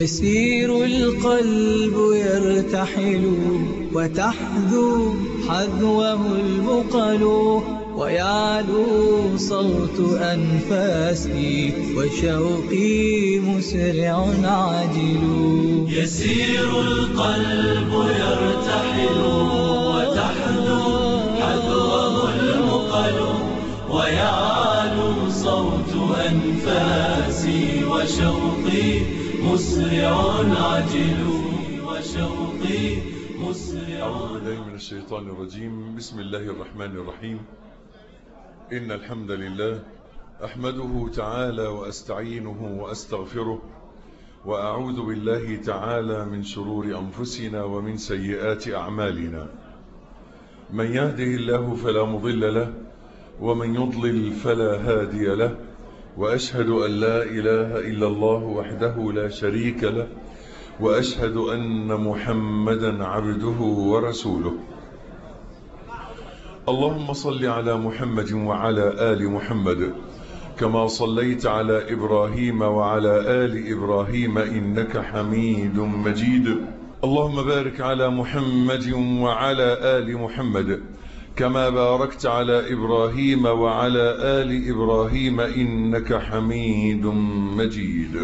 يسير القلب يرتحل وتحذو حذوه البقل ويعلو صوت أنفاسي وشوقي مسرع عاجل يسير القلب يرتحل وتحذو حذوه المقل ويعلو صوت أنفاسي وشوقي مسرع عجل وشوقي مسرع أعوذ بالله من الشيطان الرجيم بسم الله الرحمن الرحيم إن الحمد لله أحمده تعالى وأستعينه وأستغفره وأعوذ بالله تعالى من شرور أنفسنا ومن سيئات أعمالنا من يهده الله فلا مضل له ومن يضلل فلا هادي له وأشهد أن لا إله إلا الله وحده لا شريك له وأشهد أن محمدا عبده ورسوله اللهم صل على محمد وعلى آل محمد كما صليت على إبراهيم وعلى آل إبراهيم إنك حميد مجيد اللهم بارك على محمد وعلى آل محمد كما باركت على إبراهيم وعلى آل إبراهيم إنك حميد مجيد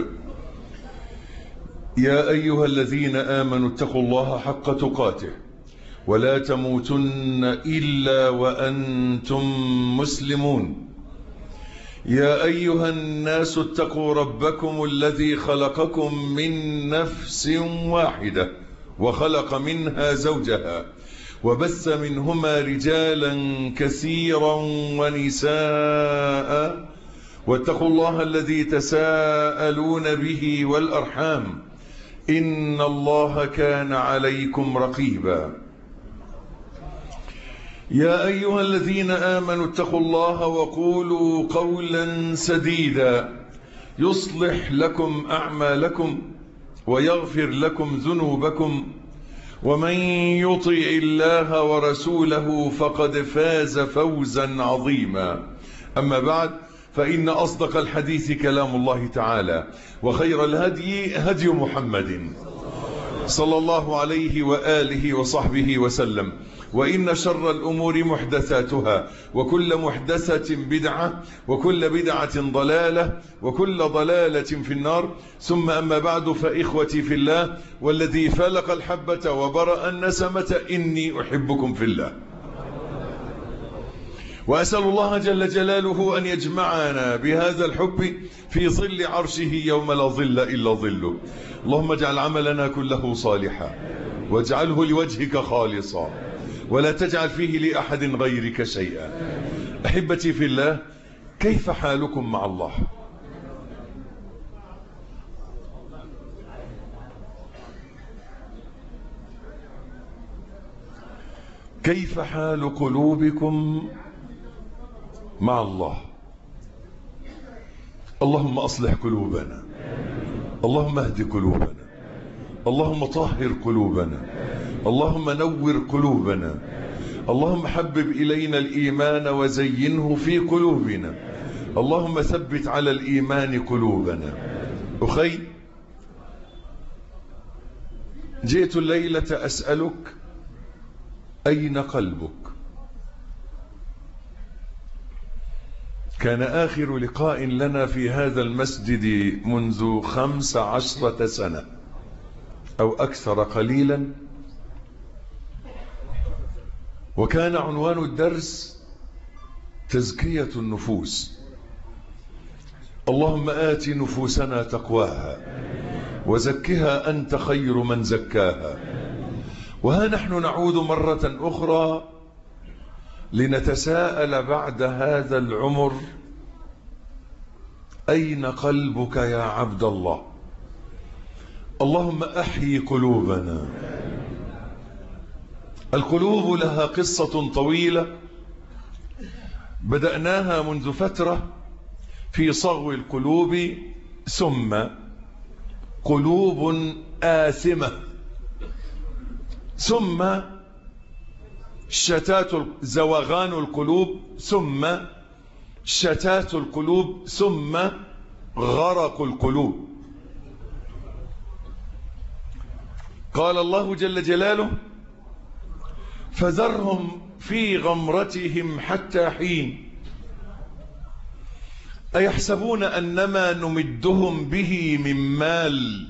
يا أيها الذين آمنوا اتقوا الله حق تقاته ولا تموتن إلا وأنتم مسلمون يا أيها الناس اتقوا ربكم الذي خلقكم من نفس واحدة وخلق منها زوجها وبث منهما رجالا كثيرا ونساء واتقوا الله الذي تساءلون به والأرحام إن الله كان عليكم رقيبا يا أيها الذين آمنوا اتقوا الله وقولوا قولا سديدا يصلح لكم أعمالكم ويغفر لكم ذنوبكم ومن يطع الله ورسوله فقد فاز فوزا عظيما أما بعد فإن أصدق الحديث كلام الله تعالى وخير الهدي هدي محمد صلى الله عليه وآله وصحبه وسلم وإن شر الأمور محدثاتها وكل محدثة بدعة وكل بدعة ضلالة وكل ضلالة في النار ثم أما بعد فإخوتي في الله والذي فلق الحبة وبرأ النسمة إني أحبكم في الله وأسأل الله جل جلاله أن يجمعنا بهذا الحب في ظل عرشه يوم لا ظل إلا ظله اللهم اجعل عملنا كله صالحا واجعله لوجهك خالصا ولا تجعل فيه لأحد غيرك شيئا أحبتي في الله كيف حالكم مع الله كيف حال قلوبكم مع الله اللهم أصلح قلوبنا اللهم اهد قلوبنا اللهم طهر قلوبنا اللهم نور قلوبنا اللهم حبب إلينا الإيمان وزينه في قلوبنا اللهم ثبت على الإيمان قلوبنا أخي جئت الليلة أسألك أين قلبك كان آخر لقاء لنا في هذا المسجد منذ خمس عشرة سنة أو أكثر قليلا وكان عنوان الدرس تزكية النفوس اللهم آت نفوسنا تقواها وزكها أنت خير من زكاها وها نحن نعود مرة أخرى لنتساءل بعد هذا العمر أين قلبك يا عبد الله اللهم أحيي قلوبنا القلوب لها قصة طويلة بدأناها منذ فترة في صغو القلوب ثم قلوب آثمة ثم شتات زوغان القلوب ثم شتات القلوب ثم غرق القلوب قال الله جل جلاله فذرهم في غمرتهم حتى حين أيحسبون أنما نمدهم به من مال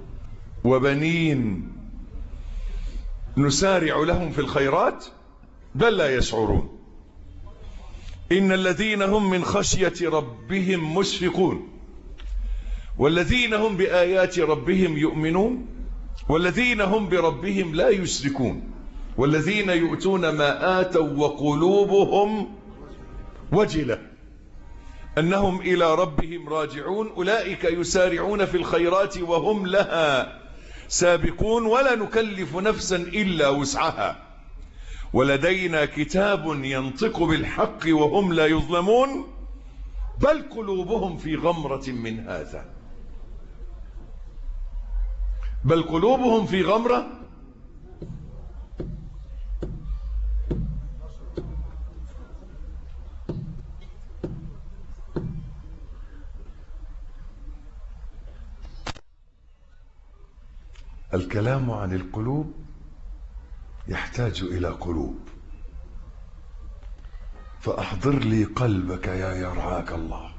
وبنين نسارع لهم في الخيرات بل لا يشعرون إن الذين هم من خشية ربهم مشفقون والذين هم بآيات ربهم يؤمنون والذين هم بربهم لا يشركون والذين يؤتون ما آتوا وقلوبهم وجلة أنهم إلى ربهم راجعون أولئك يسارعون في الخيرات وهم لها سابقون ولا نكلف نفسا إلا وسعها ولدينا كتاب ينطق بالحق وهم لا يظلمون بل قلوبهم في غمرة من هذا بل قلوبهم في غمرة الكلام عن القلوب يحتاج إلى قلوب فأحضر لي قلبك يا يرعاك الله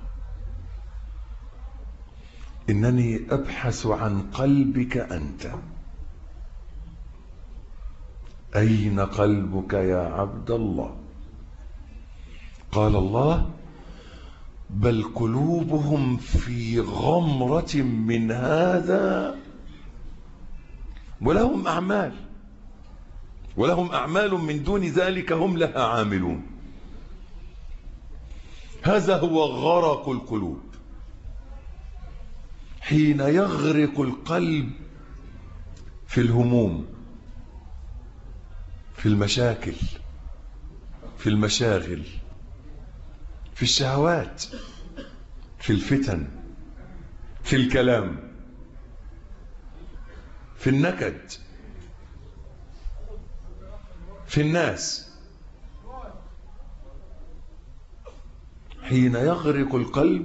إنني أبحث عن قلبك أنت أين قلبك يا عبد الله قال الله بل قلوبهم في غمرة من هذا ولهم أعمال ولهم أعمال من دون ذلك هم لها عاملون هذا هو غرق القلوب حين يغرق القلب في الهموم في المشاكل في المشاغل في الشهوات في الفتن في الكلام في النكد في الناس حين يغرق القلب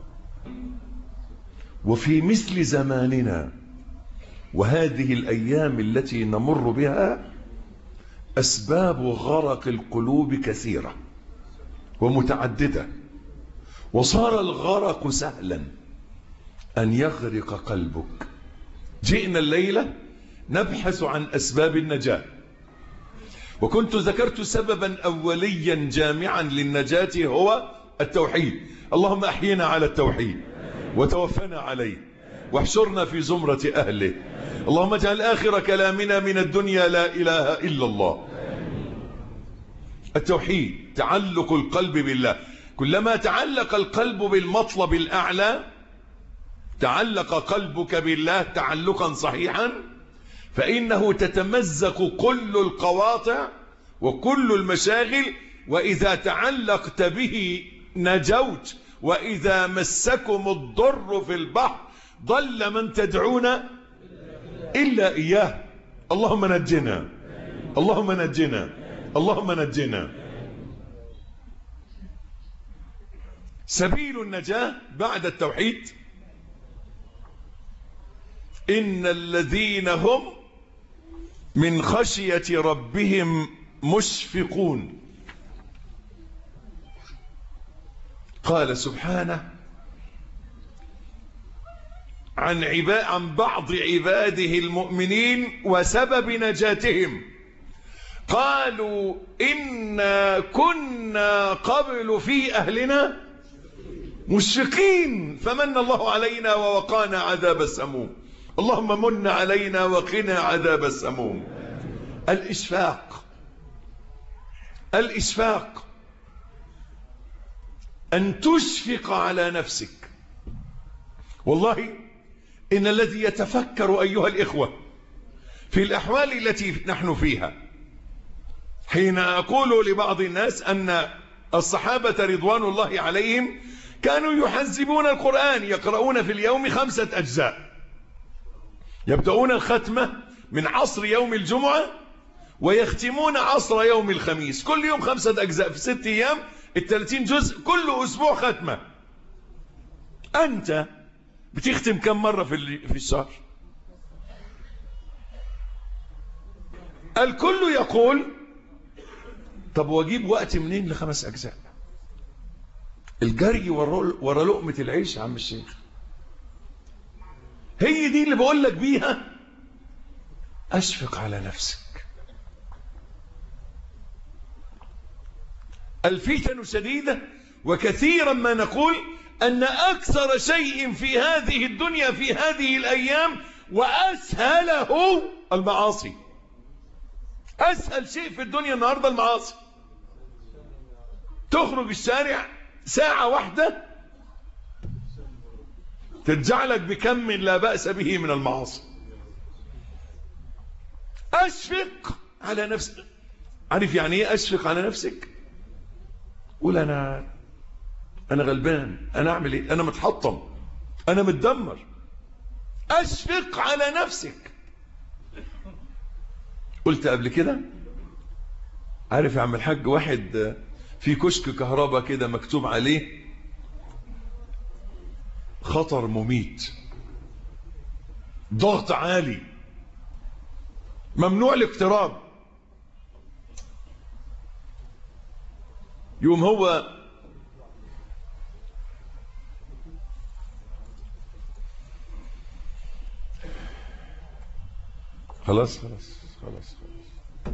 وفي مثل زماننا وهذه الأيام التي نمر بها أسباب غرق القلوب كثيرة ومتعددة وصار الغرق سهلا أن يغرق قلبك جئنا الليلة نبحث عن أسباب النجاة وكنت ذكرت سببا أوليا جامعا للنجاة هو التوحيد اللهم أحينا على التوحيد وتوفنا عليه واحشرنا في زمرة أهله اللهم اجعل آخر كلامنا من الدنيا لا إله إلا الله التوحيد تعلق القلب بالله كلما تعلق القلب بالمطلب الأعلى تعلق قلبك بالله تعلقا صحيحا فإنه تتمزق كل القواطع وكل المشاغل وإذا تعلقت به نجوت وإذا مسكم الضر في البحر ضل من تدعون إلا إياه اللهم نجنا اللهم نجنا اللهم نجنا سبيل النجاة بعد التوحيد إن الذين هم من خشية ربهم مشفقون قال سبحانه عن, عبا عن بعض عباده المؤمنين وسبب نجاتهم قالوا إنا كنا قبل في أهلنا مشفقين فمن الله علينا ووقانا عذاب السموم اللهم من علينا وقنا عذاب السموم الإشفاق الإشفاق أن تشفق على نفسك والله إن الذي يتفكر أيها الإخوة في الأحوال التي نحن فيها حين أقول لبعض الناس أن الصحابة رضوان الله عليهم كانوا يحزبون القرآن يقرؤون في اليوم خمسة أجزاء يبدأون الختمة من عصر يوم الجمعة ويختمون عصر يوم الخميس كل يوم خمسة أجزاء في ست أيام الثلاثين جزء كل أسبوع ختمة أنت بتختم كم مرة في في الشهر الكل يقول طب واجيب وقت منين لخمس اجزاء الجري ورا ورا لقمه العيش يا عم الشيخ هي دي اللي بقول لك بيها اشفق على نفسك الفتن شديده وكثيرا ما نقول ان اكثر شيء في هذه الدنيا في هذه الايام واسهله المعاصي اسهل شيء في الدنيا النهارده المعاصي تخرج الشارع ساعة واحدة ترجع لك بكم لا بأس به من المعاصي أشفق على نفسك عارف يعني ايه أشفق على نفسك قول أنا أنا غلبان أنا أعمل إيه أنا متحطم أنا متدمر أشفق على نفسك قلت قبل كده عارف يا عم الحاج واحد في كشك كهرباء كده مكتوب عليه خطر مميت ضغط عالي ممنوع الاقتراب يوم هو خلاص خلاص خلاص خلاص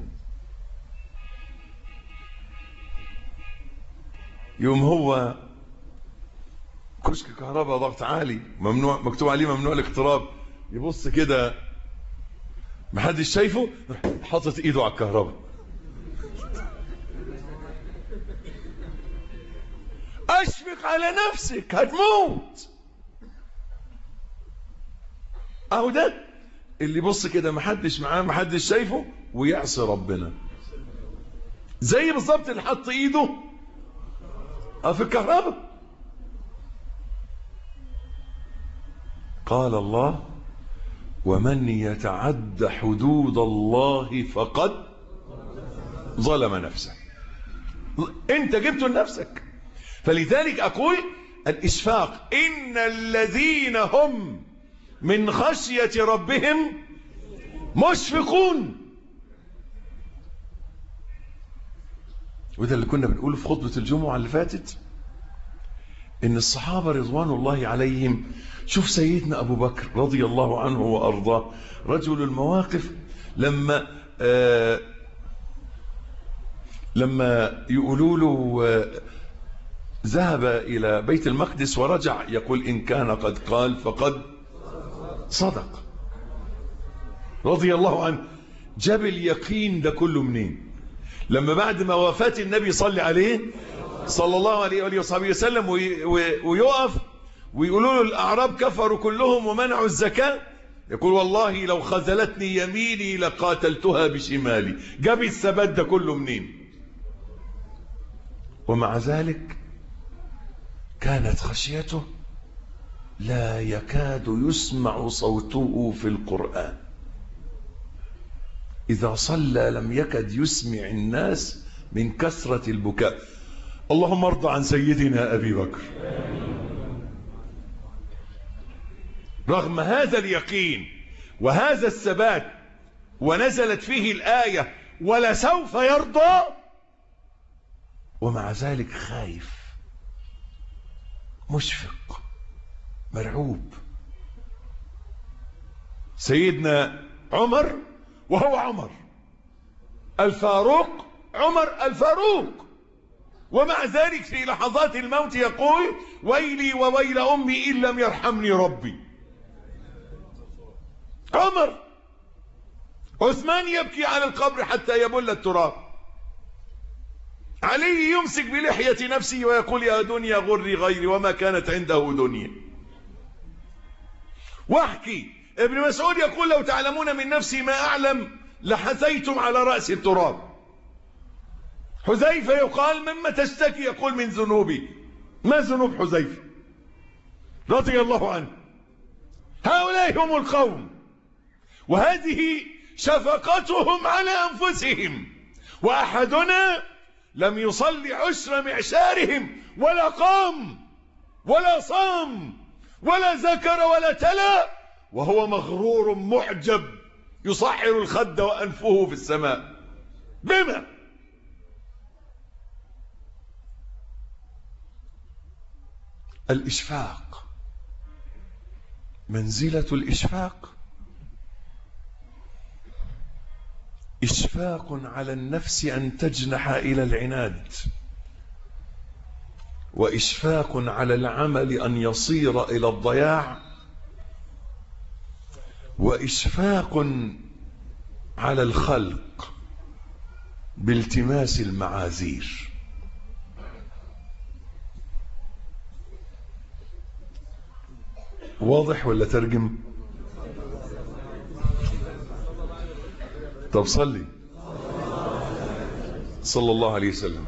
يوم هو كشك كهرباء ضغط عالي ممنوع مكتوب عليه ممنوع الاقتراب يبص كده محدش شايفه حاطط ايده على الكهرباء اشفق على نفسك هتموت اهو ده اللي يبص كده محدش معاه محدش شايفه ويعصي ربنا زي بالظبط اللي حط ايده اه في الكهرباء قال الله ومن يتعد حدود الله فقد ظلم نفسه انت جبته لنفسك فلذلك اقول الاشفاق ان الذين هم من خشية ربهم مشفقون وده اللي كنا بنقوله في خطبة الجمعة اللي فاتت ان الصحابة رضوان الله عليهم شوف سيدنا ابو بكر رضي الله عنه وارضاه رجل المواقف لما آه لما يقولوا له آه ذهب الى بيت المقدس ورجع يقول ان كان قد قال فقد صدق رضي الله عنه جاب اليقين ده كله منين لما بعد ما وفاة النبي صلى عليه صلى الله عليه وآله وصحبه وسلم ويقف ويقولوا له الأعراب كفروا كلهم ومنعوا الزكاة يقول والله لو خذلتني يميني لقاتلتها بشمالي جاب الثبات ده كله منين ومع ذلك كانت خشيته لا يكاد يسمع صوته في القرآن إذا صلى لم يكد يسمع الناس من كثرة البكاء اللهم ارضى عن سيدنا أبي بكر رغم هذا اليقين وهذا الثبات ونزلت فيه الآية ولسوف يرضى ومع ذلك خايف مشفق مرعوب سيدنا عمر وهو عمر الفاروق عمر الفاروق ومع ذلك في لحظات الموت يقول ويلي وويل أمي إن لم يرحمني ربي عمر عثمان يبكي على القبر حتى يبل التراب علي يمسك بلحية نفسه ويقول يا دنيا غري غيري وما كانت عنده دنيا واحكي ابن مسعود يقول لو تعلمون من نفسي ما أعلم لحثيتم على رأس التراب حذيفة يقال مما تشتكي يقول من ذنوبي ما ذنوب حذيفة رضي الله عنه هؤلاء هم القوم وهذه شفقتهم على أنفسهم وأحدنا لم يصلي عشر معشارهم ولا قام ولا صام ولا ذكر ولا تلا وهو مغرور معجب يصعر الخد وأنفه في السماء بما الإشفاق منزلة الإشفاق إشفاق على النفس أن تجنح إلى العناد وإشفاق على العمل أن يصير إلى الضياع وإشفاق على الخلق بالتماس المعاذير واضح ولا ترجم طب صلي صلى الله عليه وسلم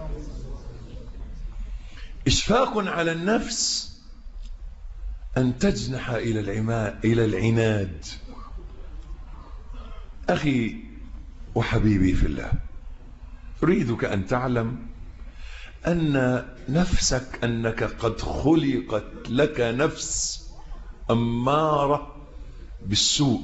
إشفاق على النفس أن تجنح إلى العماء إلى العناد أخي وحبيبي في الله أريدك أن تعلم أن نفسك أنك قد خلقت لك نفس أمارة بالسوء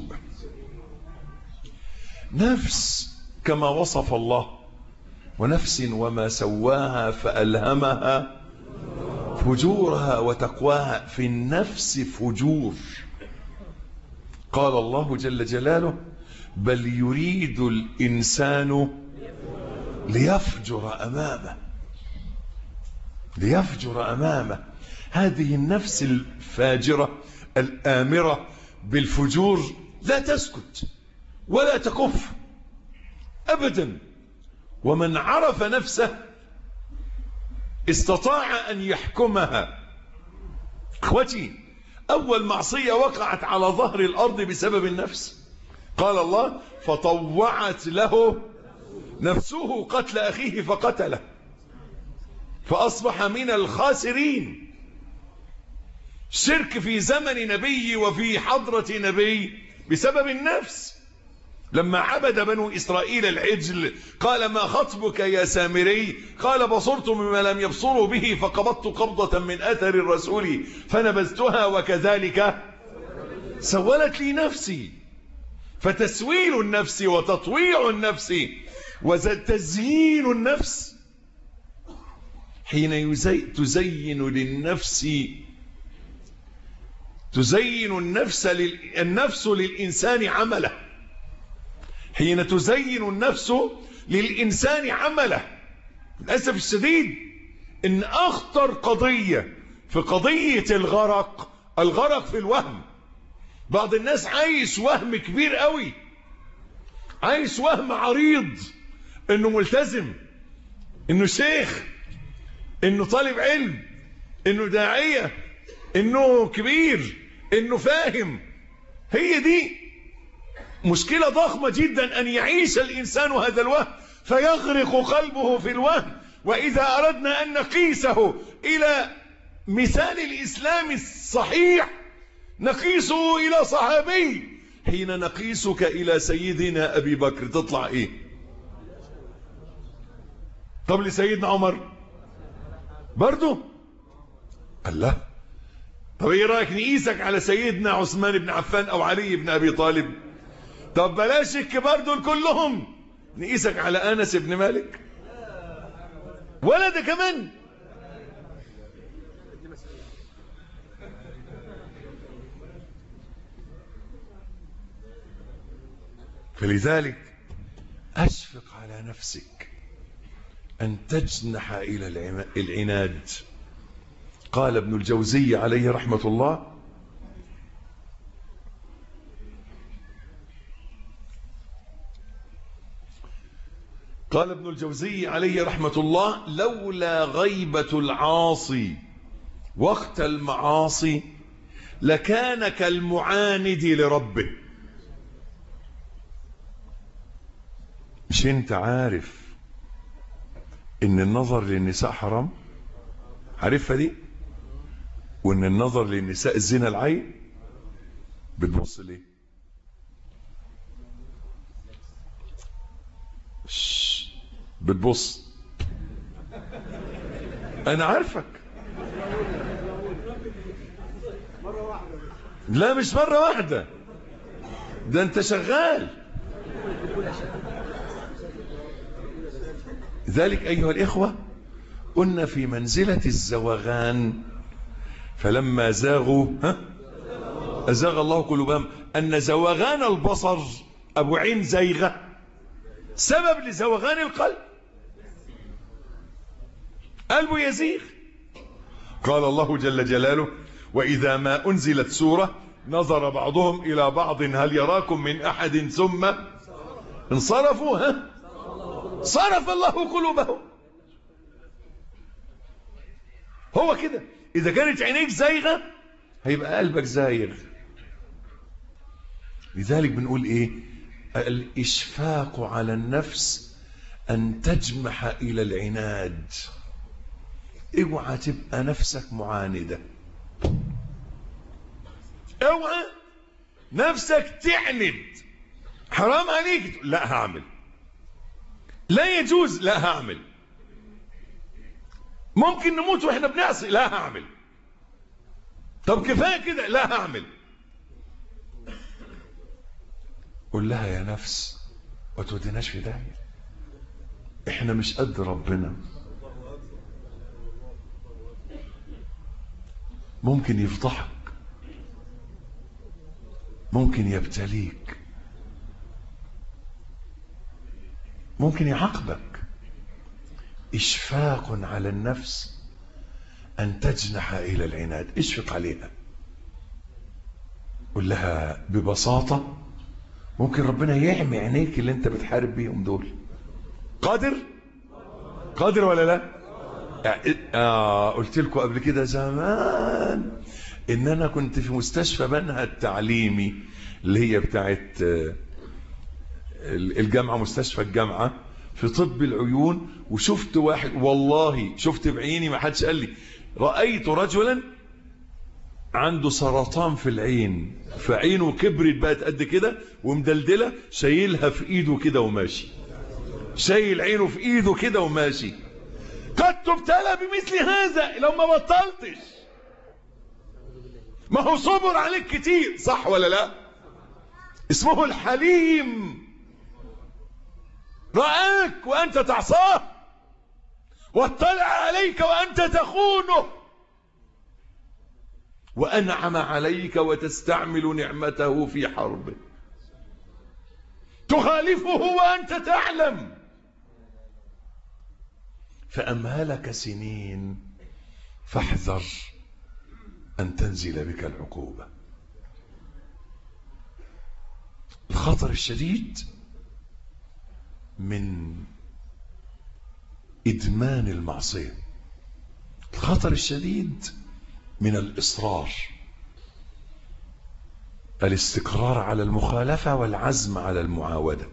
نفس كما وصف الله ونفس وما سواها فألهمها فجورها وتقواها في النفس فجور قال الله جل جلاله بل يريد الإنسان ليفجر أمامه ليفجر أمامه هذه النفس الفاجرة الآمرة بالفجور لا تسكت ولا تكف أبدا ومن عرف نفسه استطاع أن يحكمها اخوتي أول معصية وقعت على ظهر الأرض بسبب النفس قال الله فطوعت له نفسه قتل أخيه فقتله فأصبح من الخاسرين شرك في زمن نبي وفي حضرة نبي بسبب النفس لما عبد بنو إسرائيل العجل قال ما خطبك يا سامري قال بصرت مما لم يبصروا به فقبضت قبضة من أثر الرسول فنبذتها وكذلك سولت لي نفسي فتسويل النفس وتطويع النفس وتزيين النفس حين يزي تزين للنفس تزين النفس لل... النفس للإنسان عمله حين تزين النفس للإنسان عمله للأسف الشديد إن أخطر قضية في قضية الغرق الغرق في الوهم بعض الناس عايش وهم كبير قوي عايش وهم عريض انه ملتزم انه شيخ انه طالب علم انه داعية انه كبير انه فاهم هي دي مشكلة ضخمة جدا ان يعيش الانسان هذا الوهم فيغرق قلبه في الوهم واذا اردنا ان نقيسه الى مثال الاسلام الصحيح نقيسه الى صحابي حين نقيسك الى سيدنا ابي بكر تطلع ايه طب لسيدنا عمر برضو الله طب ايه رايك نقيسك على سيدنا عثمان بن عفان او علي بن ابي طالب طب بلاش الكبار دول كلهم نقيسك على انس بن مالك ولا ده كمان فلذلك أشفق على نفسك أن تجنح إلى العناد قال ابن الجوزي عليه رحمة الله قال ابن الجوزي عليه رحمة الله لولا غيبة العاصي وقت المعاصي لكان كالمعاند لربه مش انت عارف ان النظر للنساء حرام عارفها دي وان النظر للنساء الزنا العين بتبص ليه شش. بتبص انا عارفك لا مش مرة واحدة ده انت شغال ذلك أيها الإخوة قلنا في منزلة الزوغان فلما زاغوا ها أزاغ الله قلوبهم أن زوغان البصر أبو عين زيغة سبب لزوغان القلب قلبه يزيغ قال الله جل جلاله وإذا ما أنزلت سورة نظر بعضهم إلى بعض هل يراكم من أحد ثم انصرفوا ها صرف الله قلوبهم هو كده إذا كانت عينيك زايغة هيبقى قلبك زايغ لذلك بنقول إيه الإشفاق على النفس أن تجمح إلى العناد اوعى تبقى نفسك معاندة اوعى نفسك تعند حرام عليك لا هعمل لا يجوز لا هعمل ممكن نموت واحنا بنعصي لا هعمل طب كفايه كده لا هعمل قول لها يا نفس ما توديناش في داهيه احنا مش قد ربنا ممكن يفضحك ممكن يبتليك ممكن يعاقبك إشفاق على النفس أن تجنح إلى العناد اشفق عليها قل لها ببساطة ممكن ربنا يعمي عينيك اللي انت بتحارب بيهم دول قادر قادر ولا لا آه قلت لكم قبل كده زمان ان انا كنت في مستشفى بنها التعليمي اللي هي بتاعت آه الجامعة مستشفى الجامعة في طب العيون وشفت واحد والله شفت بعيني ما حدش قال لي رأيت رجلا عنده سرطان في العين فعينه كبرت بقت قد كده ومدلدلة شايلها في ايده كده وماشي شايل عينه في ايده كده وماشي قد تبتلى بمثل هذا لو ما بطلتش ما هو صبر عليك كتير صح ولا لا اسمه الحليم رآك وأنت تعصاه واطلع عليك وأنت تخونه وأنعم عليك وتستعمل نعمته في حربه تخالفه وأنت تعلم فأمهلك سنين فاحذر أن تنزل بك العقوبة الخطر الشديد من إدمان المعصية الخطر الشديد من الإصرار الاستقرار على المخالفة والعزم على المعاودة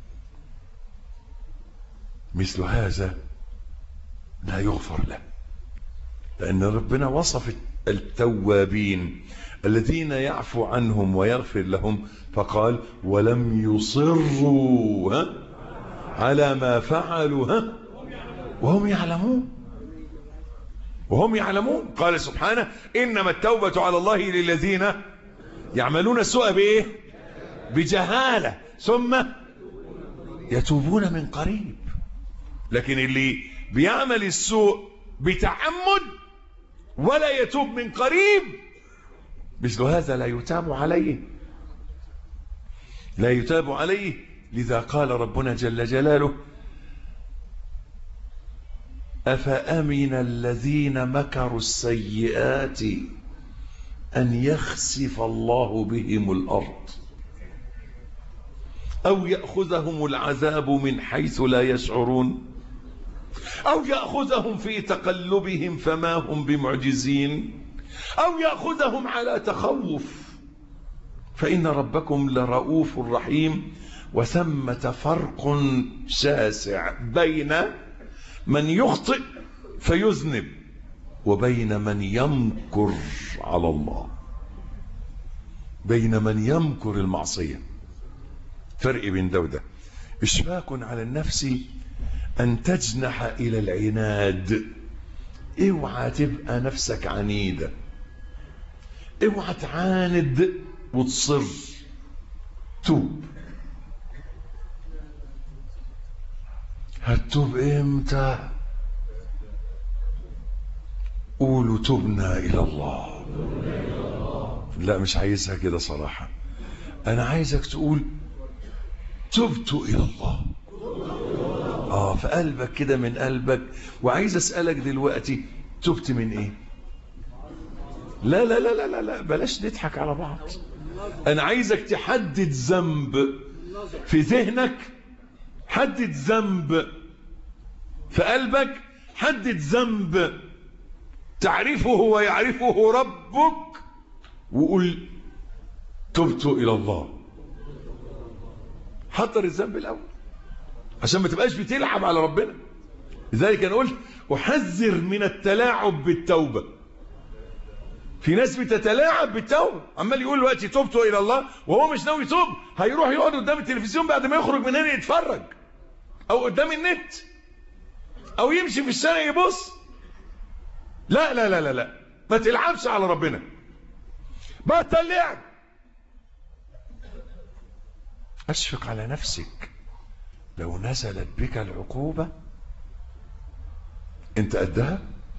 مثل هذا لا يغفر له لأن ربنا وصف التوابين الذين يعفو عنهم ويغفر لهم فقال ولم يصروا ها على ما فعلوا ها وهم يعلمون وهم يعلمون قال سبحانه إنما التوبة على الله للذين يعملون السوء بإيه بجهالة ثم يتوبون من قريب لكن اللي بيعمل السوء بتعمد ولا يتوب من قريب مثل هذا لا يتاب عليه لا يتاب عليه لذا قال ربنا جل جلاله أفأمن الذين مكروا السيئات أن يخسف الله بهم الأرض أو يأخذهم العذاب من حيث لا يشعرون أو يأخذهم في تقلبهم فما هم بمعجزين أو يأخذهم على تخوف فإن ربكم لرؤوف رحيم وثمة فرق شاسع بين من يخطئ فيذنب وبين من يمكر على الله بين من يمكر المعصية فرق بين ده وده إشفاق على النفس أن تجنح إلى العناد اوعى تبقى نفسك عنيدة اوعى تعاند وتصر توب هتتوب امتى قولوا تبنا الى الله لا مش عايزها كده صراحة انا عايزك تقول تبت الى الله اه في قلبك كده من قلبك وعايز اسألك دلوقتي تبت من ايه لا لا لا لا لا, لا. بلاش نضحك على بعض انا عايزك تحدد ذنب في ذهنك حدد ذنب في قلبك حدد ذنب تعرفه ويعرفه ربك وقول تبت الى الله حضر الذنب الاول عشان ما تبقاش بتلعب على ربنا لذلك انا قلت احذر من التلاعب بالتوبه في ناس بتتلاعب بالتوبه عمال يقول دلوقتي تبت الى الله وهو مش ناوي يتوب هيروح يقعد قدام التلفزيون بعد ما يخرج من هنا يتفرج او قدام النت او يمشي في الشارع يبص لا لا لا لا لا ما تلعبش على ربنا بطل لعب اشفق على نفسك لو نزلت بك العقوبة انت قدها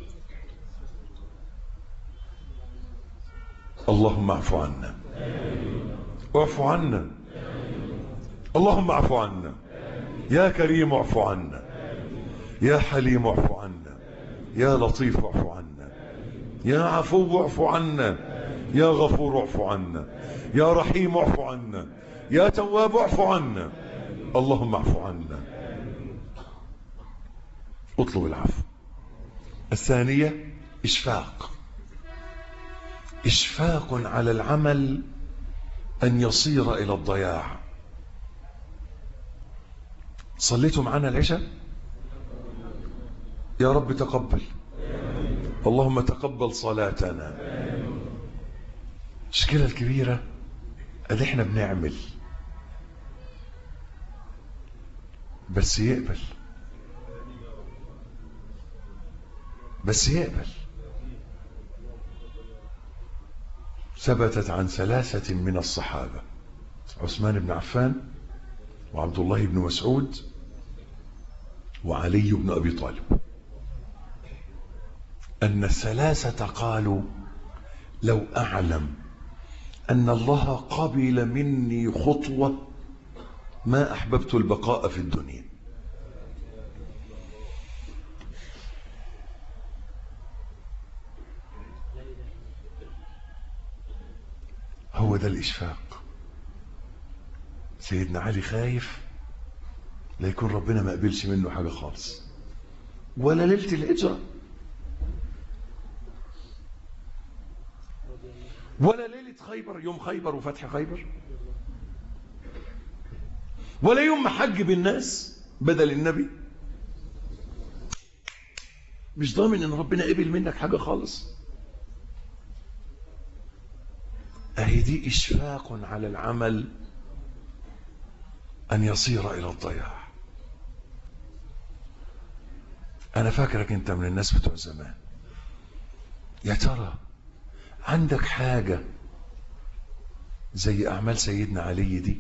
اللهم اعف عنا اعف عنا اللهم اعف عنا يا كريم اعف عنا يا حليم اعف عنا يا لطيف اعف عنا يا عفو اعف عنا يا غفور اعف عنا يا رحيم اعف عنا يا تواب اعف عنا اللهم اعف عنا اطلب العفو الثانية إشفاق إشفاق على العمل أن يصير إلى الضياع صليتوا معنا العشاء يا رب تقبل اللهم تقبل صلاتنا المشكلة الكبيرة أن احنا بنعمل بس يقبل بس يقبل ثبتت عن ثلاثة من الصحابة عثمان بن عفان وعبد الله بن مسعود وعلي بن أبي طالب أن الثلاثة قالوا لو أعلم أن الله قبل مني خطوة ما أحببت البقاء في الدنيا هو ده الإشفاق سيدنا علي خايف لا يكون ربنا ما قبلش منه حاجة خالص ولا ليلة الهجرة ولا ليلة خيبر يوم خيبر وفتح خيبر ولا يوم ما حج بالناس بدل النبي مش ضامن ان ربنا قبل منك حاجة خالص اهي دي اشفاق على العمل ان يصير الى الضياع انا فاكرك انت من الناس بتوع زمان يا ترى عندك حاجة زي اعمال سيدنا علي دي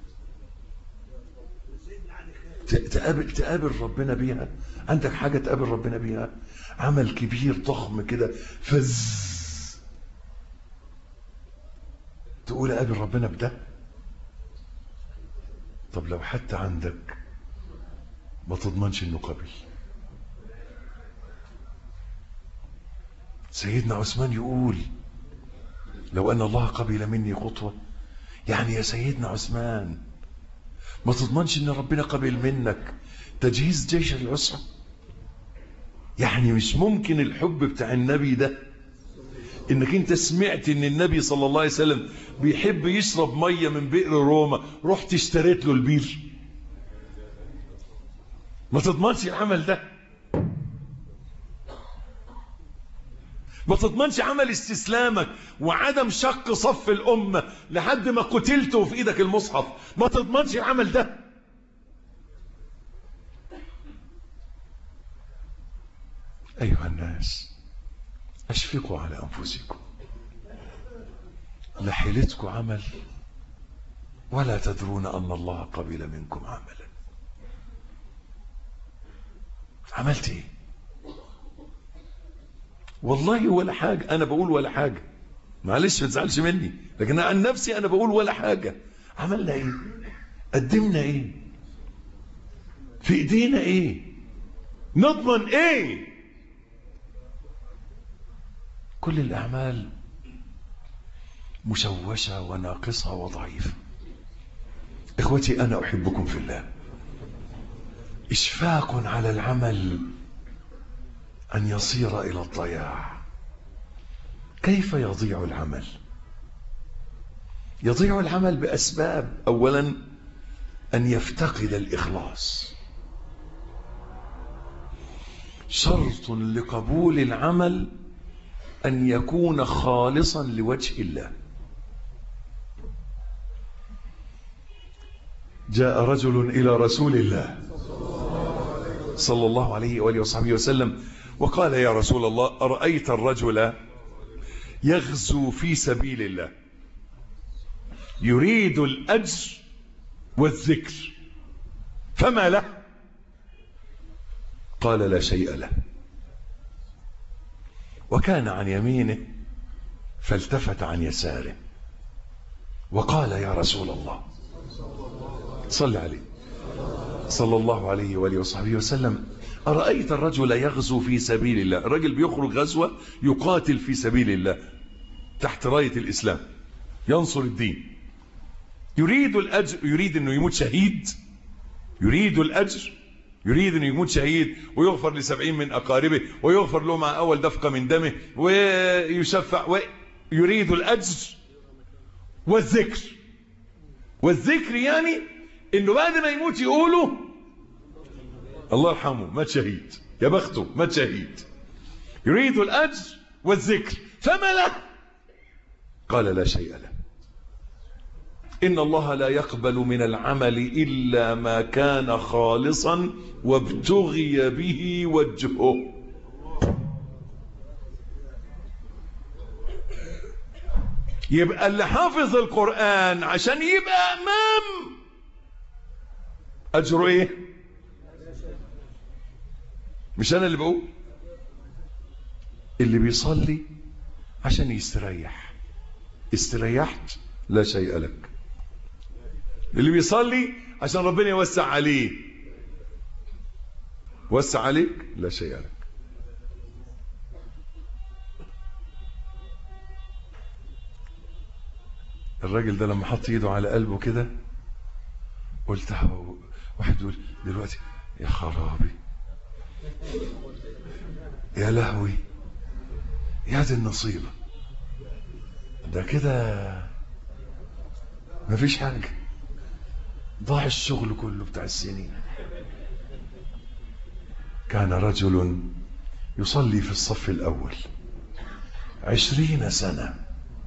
تقابل تقابل ربنا بيها عندك حاجة تقابل ربنا بيها عمل كبير ضخم كده فز تقول اقابل ربنا بده طب لو حتى عندك ما تضمنش انه قبل سيدنا عثمان يقول لو ان الله قبل مني خطوة يعني يا سيدنا عثمان ما تضمنش ان ربنا قبل منك تجهيز جيش العسرة يعني مش ممكن الحب بتاع النبي ده انك انت سمعت ان النبي صلى الله عليه وسلم بيحب يشرب مية من بئر روما رحت اشتريت له البير ما تضمنش العمل ده ما تضمنش عمل استسلامك وعدم شق صف الأمة لحد ما قتلت في ايدك المصحف ما تضمنش العمل ده أيها الناس أشفقوا على أنفسكم لحيلتكم عمل ولا تدرون أن الله قبل منكم عملا عملت ايه والله ولا حاجة انا بقول ولا حاجة معلش ما تزعلش مني لكن عن نفسي انا بقول ولا حاجة عملنا ايه قدمنا ايه في ايدينا ايه نضمن ايه كل الاعمال مشوشة وناقصة وضعيفة اخوتي انا احبكم في الله اشفاق على العمل ان يصير الى الضياع كيف يضيع العمل يضيع العمل باسباب اولا ان يفتقد الاخلاص شرط لقبول العمل ان يكون خالصا لوجه الله جاء رجل الى رسول الله صلى الله عليه واله وصحبه وسلم وقال يا رسول الله ارايت الرجل يغزو في سبيل الله يريد الاجر والذكر فما له قال لا شيء له وكان عن يمينه فالتفت عن يساره وقال يا رسول الله صل عليه صلى الله عليه وآله وصحبه وسلم أرأيت الرجل يغزو في سبيل الله الرجل بيخرج غزوة يقاتل في سبيل الله تحت راية الإسلام ينصر الدين يريد الأجر يريد أنه يموت شهيد يريد الأجر يريد أنه يموت شهيد ويغفر لسبعين من أقاربه ويغفر له مع أول دفقة من دمه ويشفع ويريد الأجر والذكر والذكر يعني انه بعد ما يموت يقولوا الله يرحمه مات شهيد يا بخته مات شهيد يريد الاجر والذكر فما له قال لا شيء له ان الله لا يقبل من العمل الا ما كان خالصا وابتغي به وجهه يبقى اللي حافظ القرآن عشان يبقى امام اجره ايه مش انا اللي بقول اللي بيصلي عشان يستريح استريحت لا شيء لك اللي بيصلي عشان ربنا يوسع عليه وسع عليك لا شيء لك الراجل ده لما حط ايده على قلبه كده قلت هو واحد يقول دلوقتي يا خرابي يا لهوي يا دي النصيبة ده كده مفيش حاجة ضاع الشغل كله بتاع السنين كان رجل يصلي في الصف الأول عشرين سنة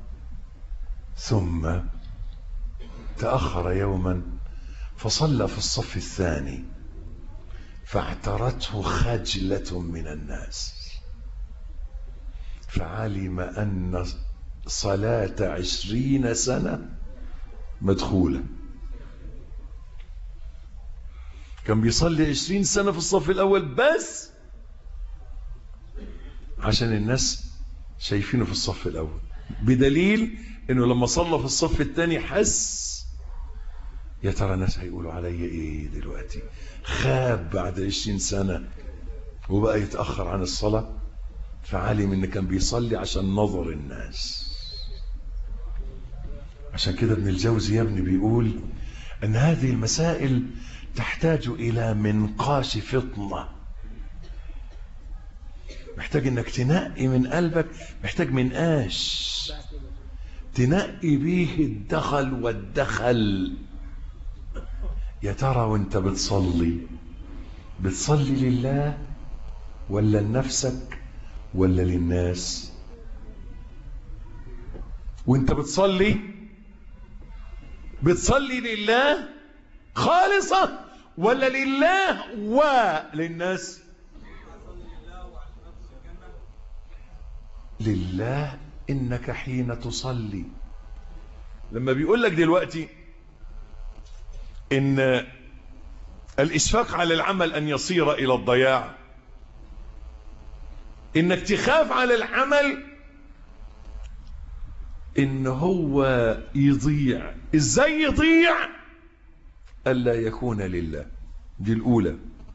ثم تأخر يوما فصلى في الصف الثاني فاعترته خجلة من الناس فعلم أن صلاة عشرين سنة مدخولة كان بيصلي عشرين سنة في الصف الأول بس عشان الناس شايفينه في الصف الأول بدليل انه لما صلى في الصف الثاني حس يا ترى الناس هيقولوا عليا ايه دلوقتي خاب بعد عشرين سنة وبقى يتأخر عن الصلاة فعلم ان كان بيصلي عشان نظر الناس عشان كده ابن الجوزي يا ابني بيقول ان هذه المسائل تحتاج الى منقاش فطنة محتاج انك تنقي من قلبك محتاج منقاش تنقي بيه الدخل والدخل يا ترى وانت بتصلي بتصلي لله ولا لنفسك ولا للناس وانت بتصلي بتصلي لله خالصة ولا لله وللناس لله إنك حين تصلي لما بيقول لك دلوقتي إن الإشفاق على العمل أن يصير إلى الضياع انك تخاف على العمل ان هو يضيع ازاي يضيع الا يكون لله دي الاولى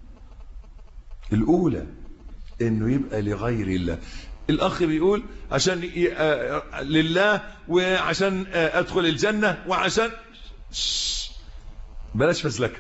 الاولى انه يبقى لغير الله الاخ بيقول عشان ي... آه لله وعشان آه ادخل الجنه وعشان شش. بلاش فزلكه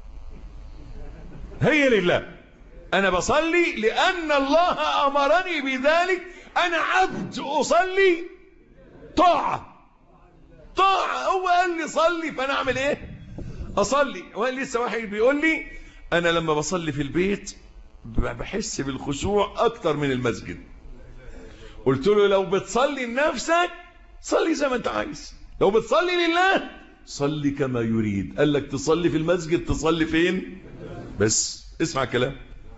هي لله انا بصلي لان الله امرني بذلك انا عبد اصلي طاعه طاعه هو قال لي صلي فانا اعمل ايه اصلي وقال لسه واحد بيقول لي انا لما بصلي في البيت بحس بالخشوع اكتر من المسجد قلت له لو بتصلي لنفسك صلي زي ما انت عايز لو بتصلي لله صلي كما يريد قال لك تصلي في المسجد تصلي فين بس اسمع كلام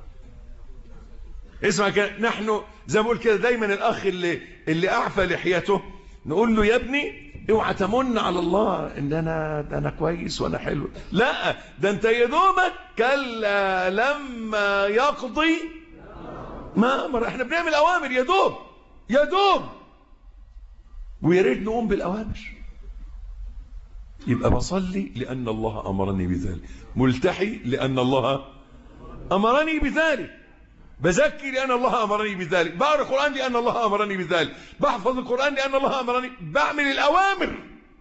اسمع كلام نحن زي ما بقول كده دايما الاخ اللي اللي اعفى لحيته نقول له يا ابني اوعى تمن على الله ان انا ده انا كويس وانا حلو لا ده انت يا دوبك كلا لما يقضي ما امر احنا بنعمل اوامر يا دوب يا دوب ويا ريت نقوم بالاوامر يبقى بصلي لان الله امرني بذلك ملتحي لان الله امرني بذلك بزكي لأن الله أمرني بذلك بقرأ القرآن لأن الله أمرني بذلك بحفظ القرآن لأن الله أمرني بعمل الأوامر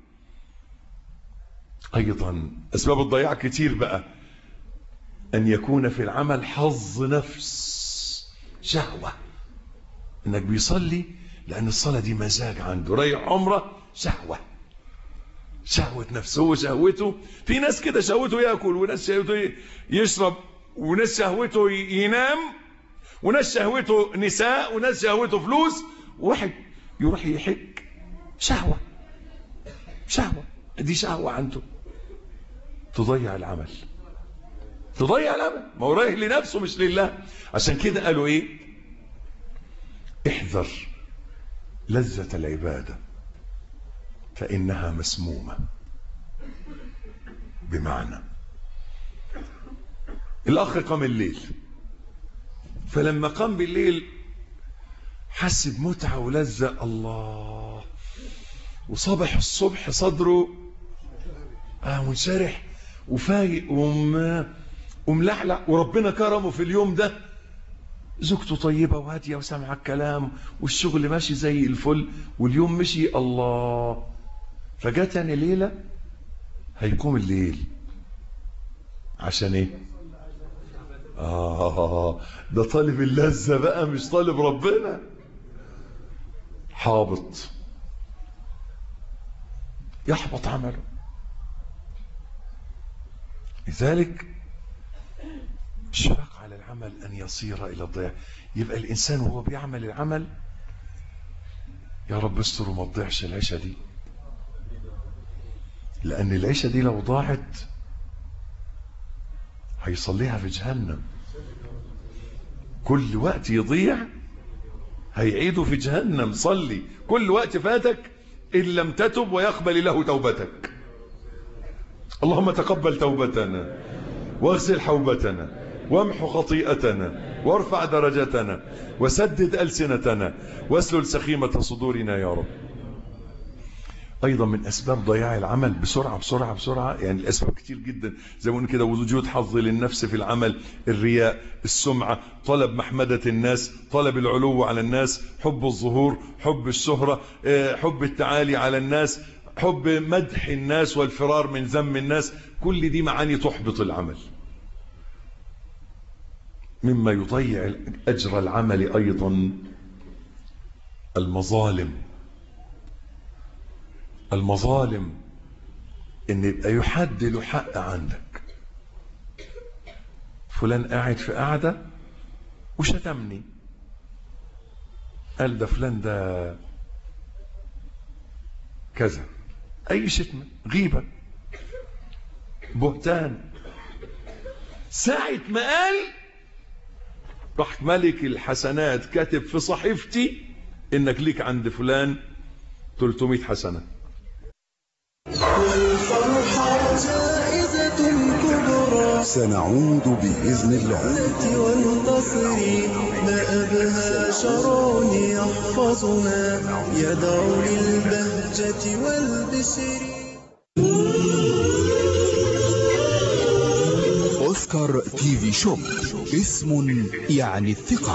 أيضا أسباب الضياع كتير بقى أن يكون في العمل حظ نفس شهوة إنك بيصلي لأن الصلاة دي مزاج عنده رايح عمرة شهوة شهوة نفسه هو شهوته في ناس كده شهوته يأكل وناس شهوته يشرب وناس شهوته ينام وناس شهوته نساء وناس شهوته فلوس واحد يروح يحج شهوة شهوة دي شهوة عنده تضيع العمل تضيع العمل ما هو رايح لنفسه مش لله عشان كده قالوا ايه احذر لذة العبادة فإنها مسمومة بمعنى الأخ قام الليل فلما قام بالليل حس بمتعة ولذة الله وصبح الصبح صدره آه منشرح وفايق وم... وملحلح وربنا كرمه في اليوم ده زوجته طيبة وهادية وسامعة الكلام والشغل ماشي زي الفل واليوم مشي الله فجاء تاني ليلة هيقوم الليل عشان ايه آه ده طالب اللذة بقى مش طالب ربنا حابط يحبط عمله لذلك اشفاق على العمل أن يصير إلى الضياع يبقى الإنسان وهو بيعمل العمل يا رب استر وما تضيعش العيشة دي لأن العيشة دي لو ضاعت هيصليها في جهنم كل وقت يضيع هيعيده في جهنم صلي كل وقت فاتك إن لم تتب ويقبل له توبتك اللهم تقبل توبتنا واغسل حوبتنا وامح خطيئتنا وارفع درجتنا وسدد ألسنتنا واسلل سخيمة صدورنا يا رب ايضا من اسباب ضياع العمل بسرعه بسرعه بسرعه يعني الاسباب كتير جدا زي ما قلنا كده وجود حظ للنفس في العمل الرياء السمعه طلب محمده الناس طلب العلو على الناس حب الظهور حب الشهره حب التعالي على الناس حب مدح الناس والفرار من ذم الناس كل دي معاني تحبط العمل مما يضيع اجر العمل ايضا المظالم المظالم ان يبقى يحد له حق عندك فلان قاعد في قاعده وشتمني قال ده فلان ده كذا اي شتمه غيبه بهتان ساعه ما قال راح ملك الحسنات كاتب في صحيفتي انك ليك عند فلان 300 حسنه والفرحة جائزة كبرى سنعود بإذن الله والنصر ما أبهى شرع يحفظنا يدعو للبهجة والبشر أوسكار تي في شوب اسم يعني الثقة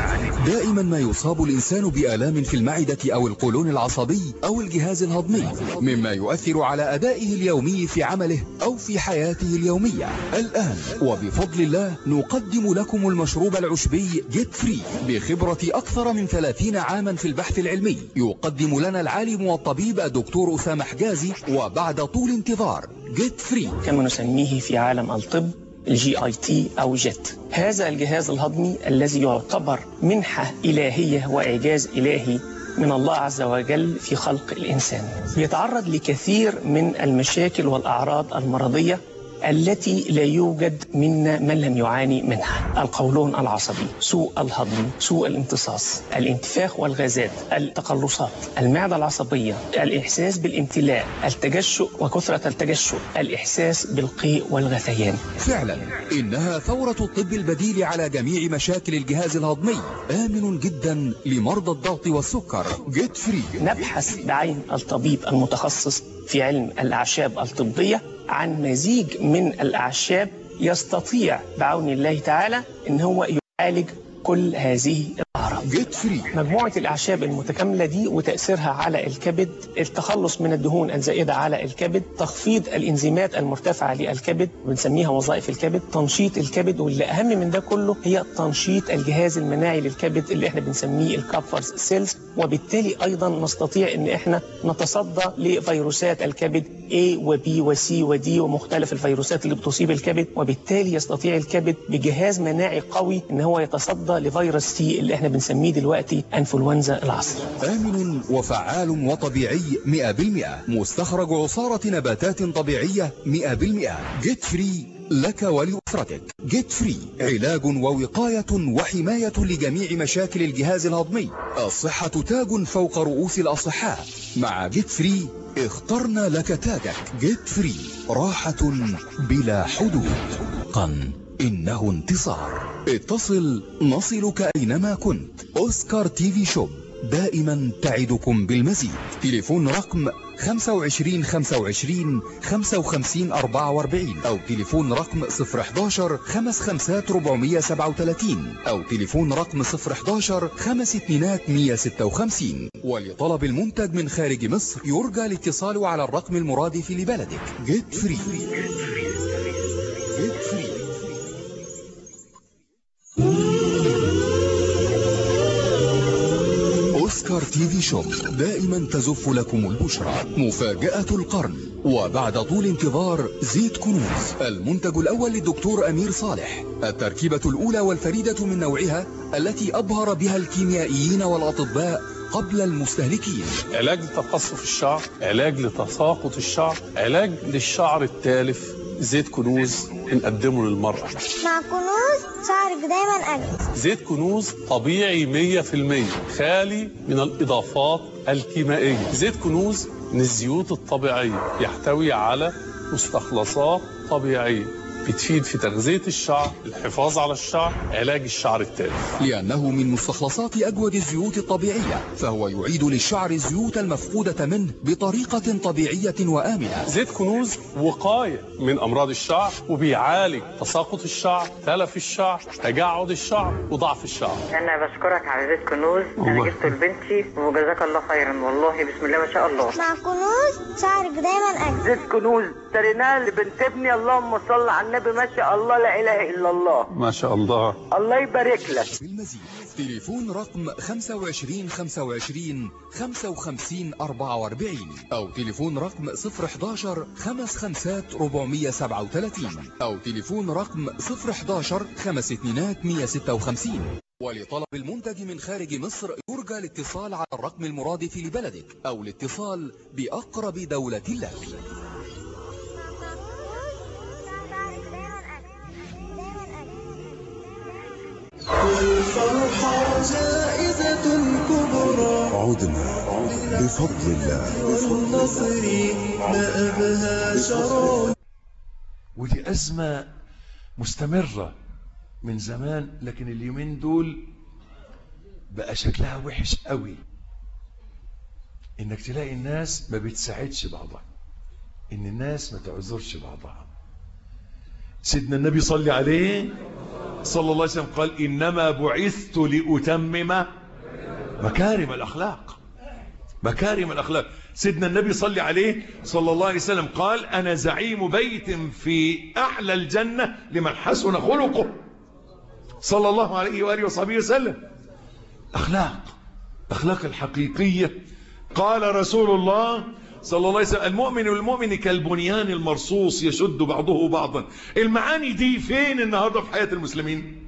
دائما ما يصاب الإنسان بآلام في المعدة أو القولون العصبي أو الجهاز الهضمي مما يؤثر على أدائه اليومي في عمله أو في حياته اليومية الآن وبفضل الله نقدم لكم المشروب العشبي جيت فري بخبرة أكثر من 30 عاما في البحث العلمي يقدم لنا العالم والطبيب الدكتور أسامة حجازي وبعد طول انتظار جيت فري كما نسميه في عالم الطب الجي اي تي او جيت هذا الجهاز الهضمي الذي يعتبر منحة إلهية وإعجاز إلهي من الله عز وجل في خلق الإنسان يتعرض لكثير من المشاكل والأعراض المرضية التي لا يوجد منا من لم يعاني منها القولون العصبي سوء الهضم سوء الامتصاص الانتفاخ والغازات التقلصات المعدة العصبية الإحساس بالامتلاء التجشؤ وكثرة التجشؤ الإحساس بالقيء والغثيان فعلا إنها ثورة الطب البديل على جميع مشاكل الجهاز الهضمي آمن جدا لمرضى الضغط والسكر جيت فري نبحث بعين الطبيب المتخصص في علم الأعشاب الطبية عن مزيج من الأعشاب يستطيع بعون الله تعالى أن هو يعالج كل هذه الأعراض جيت فري مجموعة الأعشاب المتكاملة دي وتأثيرها على الكبد التخلص من الدهون الزائدة على الكبد تخفيض الإنزيمات المرتفعة للكبد بنسميها وظائف الكبد تنشيط الكبد واللي أهم من ده كله هي تنشيط الجهاز المناعي للكبد اللي احنا بنسميه الكابفرز سيلز وبالتالي أيضا نستطيع أن احنا نتصدى لفيروسات الكبد A و B و C و D ومختلف الفيروسات اللي بتصيب الكبد وبالتالي يستطيع الكبد بجهاز مناعي قوي ان هو يتصدى لفيروس سي اللي احنا بنسميه دلوقتي انفلونزا العصر آمن وفعال وطبيعي 100% مستخرج عصارة نباتات طبيعية 100% جيت فري لك ولأسرتك جيت فري علاج ووقاية وحماية لجميع مشاكل الجهاز الهضمي الصحة تاج فوق رؤوس الأصحاء مع جيت فري اخترنا لك تاجك جيت فري راحة بلا حدود قن إنه انتصار اتصل نصلك أينما كنت أوسكار تي في شوب دائما تعدكم بالمزيد تليفون رقم 25 25 55 44 أو تليفون رقم 011 55 437 أو تليفون رقم 011 5 اتنينات 156 ولطلب المنتج من خارج مصر يرجى الاتصال على الرقم المرادف لبلدك جيت فري جيت فري أوسكار تي في شوب دائما تزف لكم البشرى مفاجأة القرن وبعد طول انتظار زيت كنوز المنتج الأول للدكتور أمير صالح التركيبة الأولى والفريدة من نوعها التي أبهر بها الكيميائيين والأطباء قبل المستهلكين علاج لتقصف الشعر علاج لتساقط الشعر علاج للشعر التالف زيت كنوز بنقدمه للمرأة مع كنوز شعرك دايما أجمل زيت كنوز طبيعي 100% خالي من الإضافات الكيميائية زيت كنوز من الزيوت الطبيعية يحتوي على مستخلصات طبيعية بتفيد في تغذية الشعر الحفاظ على الشعر علاج الشعر التالف لأنه من مستخلصات أجود الزيوت الطبيعية فهو يعيد للشعر الزيوت المفقودة منه بطريقة طبيعية وآمنة زيت كنوز وقاية من أمراض الشعر وبيعالج تساقط الشعر تلف الشعر تجعد الشعر وضعف الشعر انا بشكرك على زيت كنوز انا الله. جبته لبنتي وجزاك الله خيرا والله بسم الله ما شاء الله مع كنوز شعرك دايما أجمل زيت كنوز اشتريناه لبنت ابني اللهم صل على النبي ما شاء الله لا اله الا الله ما شاء الله الله يبارك لك بالمزيد تليفون رقم 25 25 55 44 أو تليفون رقم 011 55 437 أو تليفون رقم 011 5 اتنينات 156 ولطلب المنتج من خارج مصر يرجى الاتصال على الرقم المرادف لبلدك أو الاتصال بأقرب دولة لك والفرحة جائزة كبرى عدنا بفضل الله والنصر ما أبهى شرع ودي أزمة مستمرة من زمان لكن اليومين دول بقى شكلها وحش قوي انك تلاقي الناس ما بتساعدش بعضها ان الناس ما تعذرش بعضها سيدنا النبي صلى عليه صلى الله عليه وسلم قال انما بعثت لاتمم مكارم الاخلاق مكارم الاخلاق سيدنا النبي صلى عليه صلى الله عليه وسلم قال انا زعيم بيت في اعلى الجنه لمن حسن خلقه صلى الله عليه واله وصحبه وسلم اخلاق اخلاق الحقيقيه قال رسول الله صلى الله عليه وسلم المؤمن والمؤمن كالبنيان المرصوص يشد بعضه بعضا المعاني دي فين النهارده في حياه المسلمين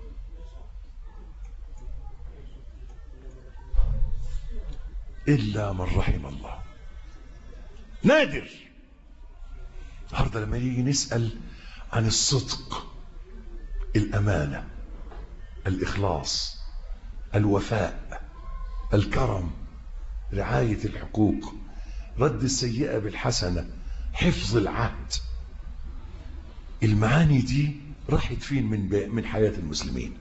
إلا من رحم الله نادر النهارده لما نيجي نسأل عن الصدق الأمانة الإخلاص الوفاء الكرم رعاية الحقوق رد السيئة بالحسنة حفظ العهد المعاني دي راحت فين من من حياة المسلمين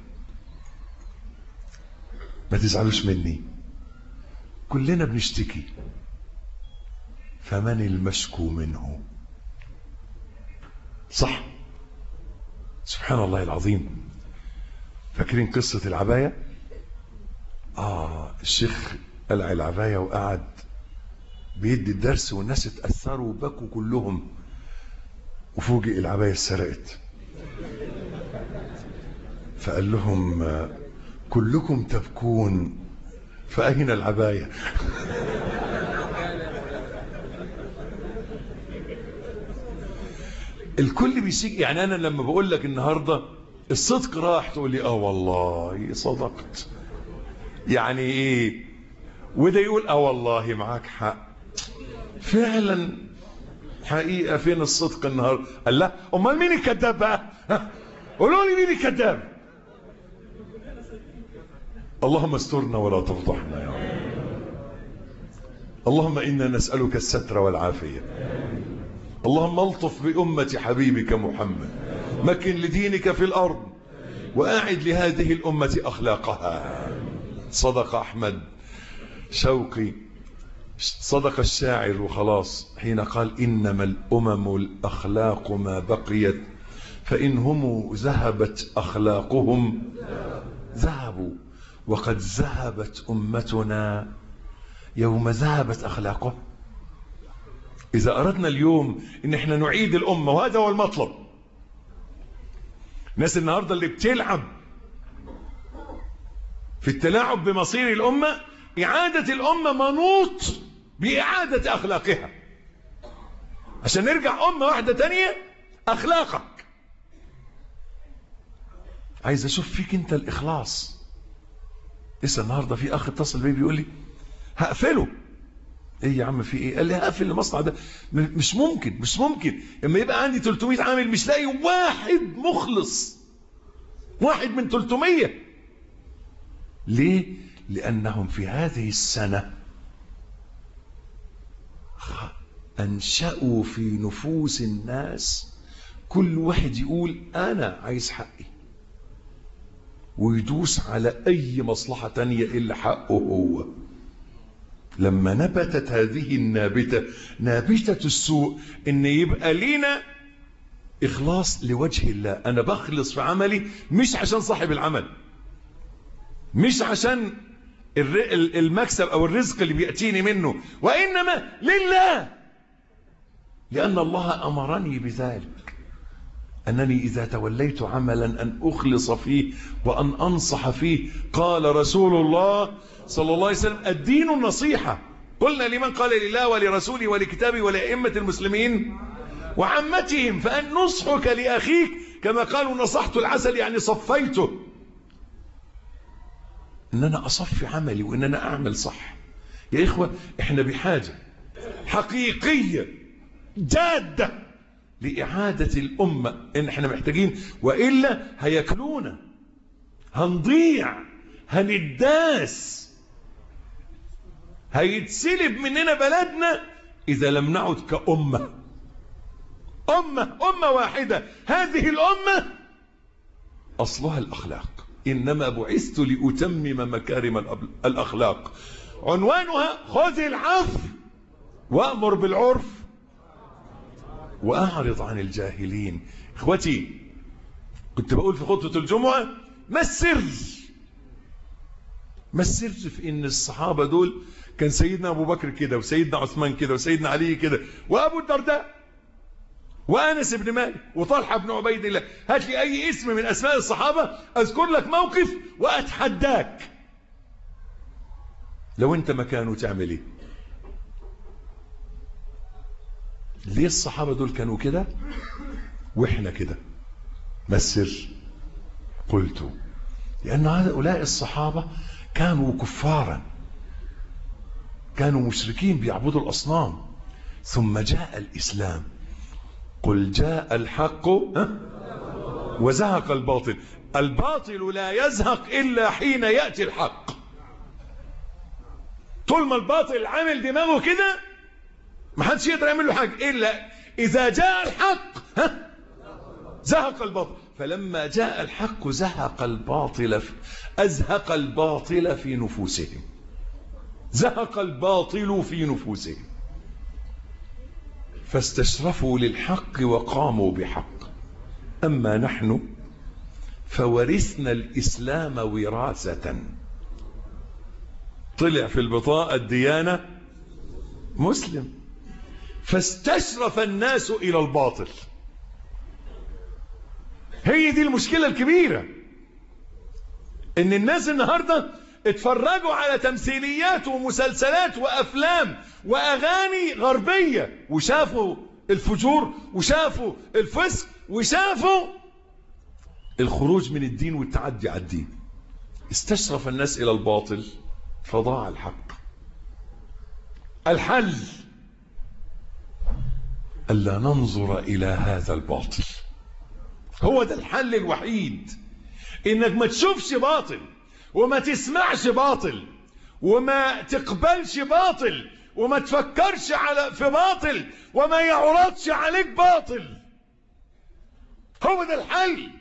ما تزعلوش مني كلنا بنشتكي فمن المشكو منه صح سبحان الله العظيم فاكرين قصة العباية آه الشيخ قلع العباية وقعد بيدي الدرس والناس اتأثروا وبكوا كلهم وفوجئ العباية اتسرقت فقال لهم كلكم تبكون فأين العباية الكل بيسيج يعني أنا لما بقول لك النهاردة الصدق راح تقول لي آه والله صدقت يعني إيه وده يقول آه والله معاك حق فعلا حقيقة فين الصدق النهاردة قال لا أمال مين الكذاب بقى قولوا لي مين الكذاب اللهم استرنا ولا تفضحنا يا رب اللهم إنا نسألك الستر والعافية اللهم الطف بأمة حبيبك محمد مكن لدينك في الأرض وأعد لهذه الأمة أخلاقها صدق أحمد شوقي صدق الشاعر وخلاص حين قال إنما الأمم الأخلاق ما بقيت فإن هم ذهبت أخلاقهم ذهبوا وقد ذهبت أمتنا يوم ذهبت أخلاقه إذا أردنا اليوم إن إحنا نعيد الأمة وهذا هو المطلب الناس النهاردة اللي بتلعب في التلاعب بمصير الأمة إعادة الأمة منوط بإعادة أخلاقها عشان نرجع أمة واحدة تانية أخلاقك عايز أشوف فيك أنت الإخلاص لسه النهارده في اخ اتصل بيا بيقول لي هقفله ايه يا عم في ايه قال لي هقفل المصنع ده مش ممكن مش ممكن اما يبقى عندي 300 عامل مش لاقي واحد مخلص واحد من 300 ليه لانهم في هذه السنه انشأوا في نفوس الناس كل واحد يقول انا عايز حقي ويدوس على أي مصلحة تانية إلا حقه هو لما نبتت هذه النابتة نابتة السوء إن يبقى لينا إخلاص لوجه الله أنا بخلص في عملي مش عشان صاحب العمل مش عشان المكسب أو الرزق اللي بيأتيني منه وإنما لله لأن الله أمرني بذلك أنني إذا توليت عملا أن أخلص فيه وأن أنصح فيه قال رسول الله صلى الله عليه وسلم الدين النصيحة قلنا لمن قال لله ولرسوله ولكتابه ولأئمة المسلمين وعمتهم فأن نصحك لأخيك كما قالوا نصحت العسل يعني صفيته ان انا اصفي عملي وان انا اعمل صح يا اخوة احنا بحاجة حقيقية جادة لإعادة الأمة إن احنا محتاجين وإلا هياكلونا هنضيع هنداس هيتسلب مننا بلدنا إذا لم نعد كأمة أمة أمة واحدة هذه الأمة أصلها الأخلاق إنما بعثت لأتمم مكارم الأب- الأخلاق عنوانها خذ العفو وأمر بالعرف وأعرض عن الجاهلين إخوتي كنت بقول في خطبة الجمعة ما السر ما السر في ان الصحابة دول كان سيدنا ابو بكر كده وسيدنا عثمان كده وسيدنا علي كده وابو الدرداء وانس بن مالك وطلحه بن عبيد الله هات لي اي اسم من اسماء الصحابه اذكر لك موقف واتحداك لو انت مكانه تعمل ايه ليه الصحابه دول كانوا كده واحنا كده ما السر قلت لان هؤلاء الصحابه كانوا كفارا كانوا مشركين بيعبدوا الاصنام ثم جاء الاسلام قل جاء الحق ها؟ وزهق الباطل الباطل لا يزهق إلا حين يأتي الحق طول ما الباطل عامل دماغه كده ما حدش يقدر يعمل له حاجة إلا إذا جاء الحق ها؟ زهق الباطل فلما جاء الحق زهق الباطل في أزهق الباطل في نفوسهم زهق الباطل في نفوسهم فاستشرفوا للحق وقاموا بحق أما نحن فورثنا الإسلام وراثة طلع في البطاقة الديانة مسلم فاستشرف الناس إلى الباطل هي دي المشكلة الكبيرة ان الناس النهاردة اتفرجوا على تمثيليات ومسلسلات وافلام واغاني غربية وشافوا الفجور وشافوا الفسق وشافوا الخروج من الدين والتعدي على الدين استشرف الناس الى الباطل فضاع الحق الحل الا ننظر الى هذا الباطل هو ده الحل الوحيد انك ما تشوفش باطل وما تسمعش باطل وما تقبلش باطل وما تفكرش على في باطل وما يعرضش عليك باطل هو ده الحل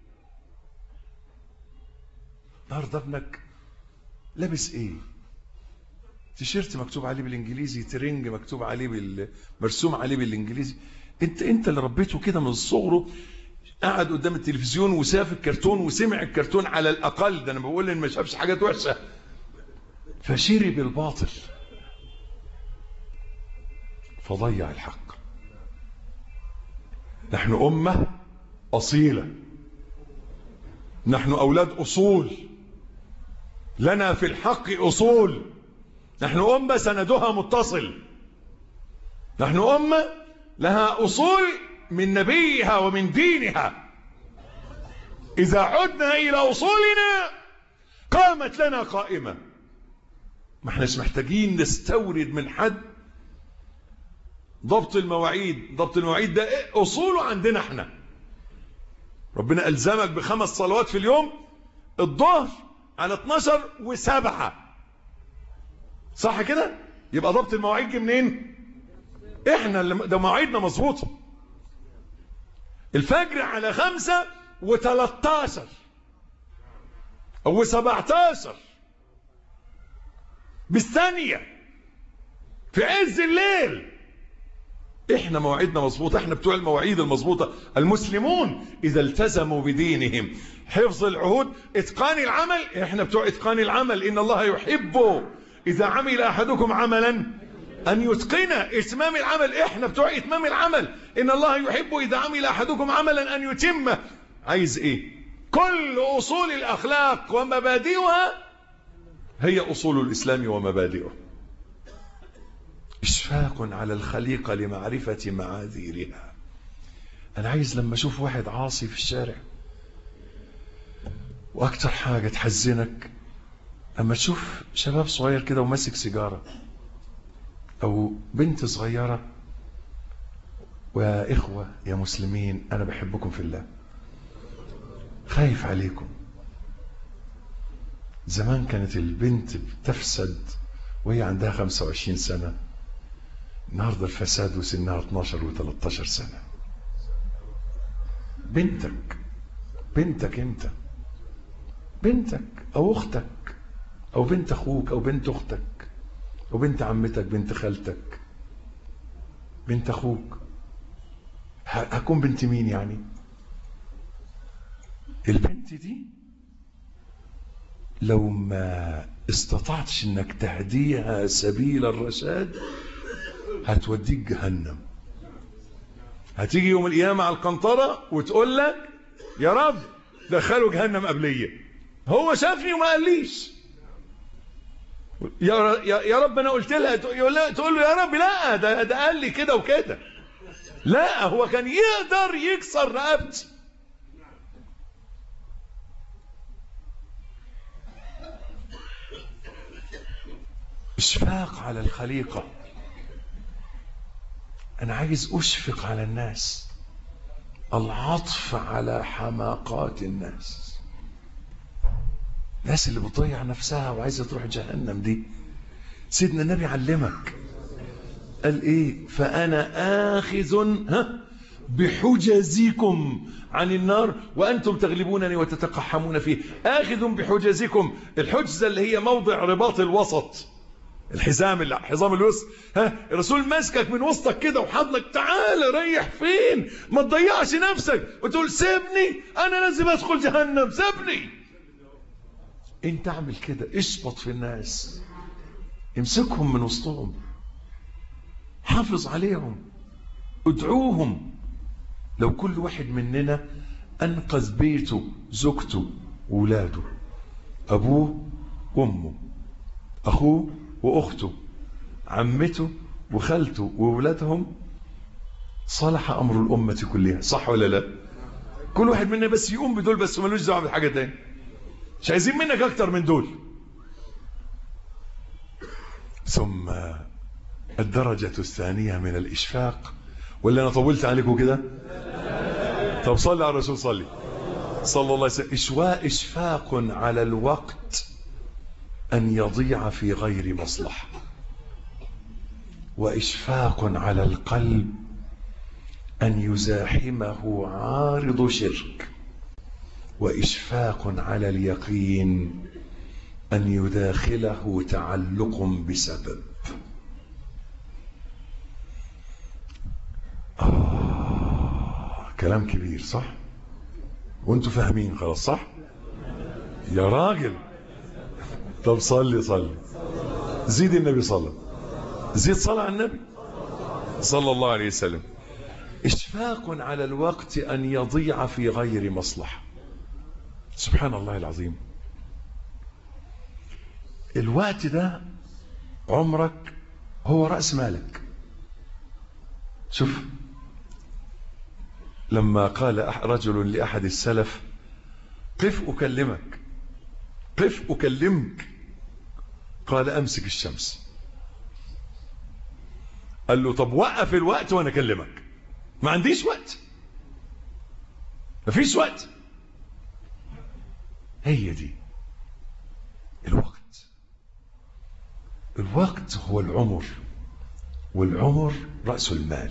النهارده ابنك لابس ايه تيشيرت مكتوب عليه بالانجليزي ترنج مكتوب عليه بال... مرسوم عليه بالانجليزي انت انت اللي ربيته كده من صغره قعد قدام التلفزيون وشاف الكرتون وسمع الكرتون على الاقل ده انا بقول ان ما شافش حاجات وحشه فشرب الباطل فضيع الحق نحن امه اصيله نحن اولاد اصول لنا في الحق اصول نحن امه سندها متصل نحن امه لها اصول من نبيها ومن دينها إذا عدنا إلى أصولنا قامت لنا قائمة ما احناش محتاجين نستورد من حد ضبط المواعيد ضبط المواعيد ده إيه؟ أصوله عندنا احنا ربنا ألزمك بخمس صلوات في اليوم الظهر على 12 وسبعة صح كده يبقى ضبط المواعيد جه منين احنا اللي ده مواعيدنا مظبوطه الفجر على خمسة وتلاتاشر أو سبعتاشر بالثانية في عز الليل احنا مواعيدنا مظبوطة احنا بتوع المواعيد المظبوطة المسلمون اذا التزموا بدينهم حفظ العهود اتقان العمل احنا بتوع اتقان العمل ان الله يحب اذا عمل احدكم عملا أن يتقن إتمام العمل إحنا بتوع إتمام العمل إن الله يحب إذا عمل أحدكم عملا أن يتمه عايز إيه كل أصول الأخلاق ومبادئها هي أصول الإسلام ومبادئه إشفاق على الخليقة لمعرفة معاذيرها أنا عايز لما أشوف واحد عاصي في الشارع وأكتر حاجة تحزنك أما تشوف شباب صغير كده وماسك سيجارة أو بنت صغيرة ويا إخوة يا مسلمين أنا بحبكم في الله خايف عليكم زمان كانت البنت بتفسد وهي عندها 25 سنة النهاردة الفساد وسنها 12 و13 سنة بنتك بنتك انت بنتك او اختك او بنت اخوك او بنت اختك او بنت عمتك بنت خالتك بنت اخوك ه- هكون بنت مين يعني البنت دي لو ما استطعتش انك تهديها سبيل الرشاد هتوديك جهنم هتيجي يوم القيامة على القنطرة وتقول لك يا رب دخلوا جهنم قبلية هو شافني وما قاليش يا ر- يا يا رب انا قلت لها تقول له تقول له يا رب لا ده ده قال لي كده وكده لا هو كان يقدر يكسر رقبتي اشفاق على الخليقة انا عايز اشفق على الناس العطف على حماقات الناس الناس اللي بتضيع نفسها وعايزة تروح جهنم دي سيدنا النبي علمك قال ايه فانا اخذ ها بحجزكم عن النار وانتم تغلبونني وتتقحمون فيه اخذ بحجزكم الحجزه اللي هي موضع رباط الوسط الحزام اللي حزام الوسط ها الرسول ماسكك من وسطك كده وحضنك تعال ريح فين ما تضيعش نفسك وتقول سيبني انا لازم ادخل جهنم سيبني انت اعمل كده اشبط في الناس امسكهم من وسطهم حافظ عليهم ادعوهم لو كل واحد مننا انقذ بيته زوجته وولاده ابوه وامه اخوه واخته عمته وخالته وولادهم صلح امر الامه كلها صح ولا لا كل واحد منا بس يقوم بدول بس ملوش دعوه بحاجه تاني مش عايزين منك اكتر من دول ثم الدرجة الثانية من الإشفاق ولا أنا طولت عليكم كده طب صلي على الرسول صلي صلى الله عليه وسلم إشواء إشفاق على الوقت أن يضيع في غير مصلحة وإشفاق على القلب أن يزاحمه عارض شرك وإشفاق على اليقين أن يداخله تعلق بسبب آه كلام كبير صح وانتوا فاهمين خلاص صح يا راجل طب صلي صلي زيد النبي صلى زيد صلى على النبي صلى الله عليه وسلم اشفاق على الوقت ان يضيع في غير مصلحه سبحان الله العظيم الوقت ده عمرك هو رأس مالك شوف لما قال أح- رجل لأحد السلف قف أكلمك قف أكلمك قال أمسك الشمس قال له طب وقف الوقت وأنا أكلمك ما عنديش وقت ما فيش وقت هي دي الوقت الوقت هو العمر والعمر رأس المال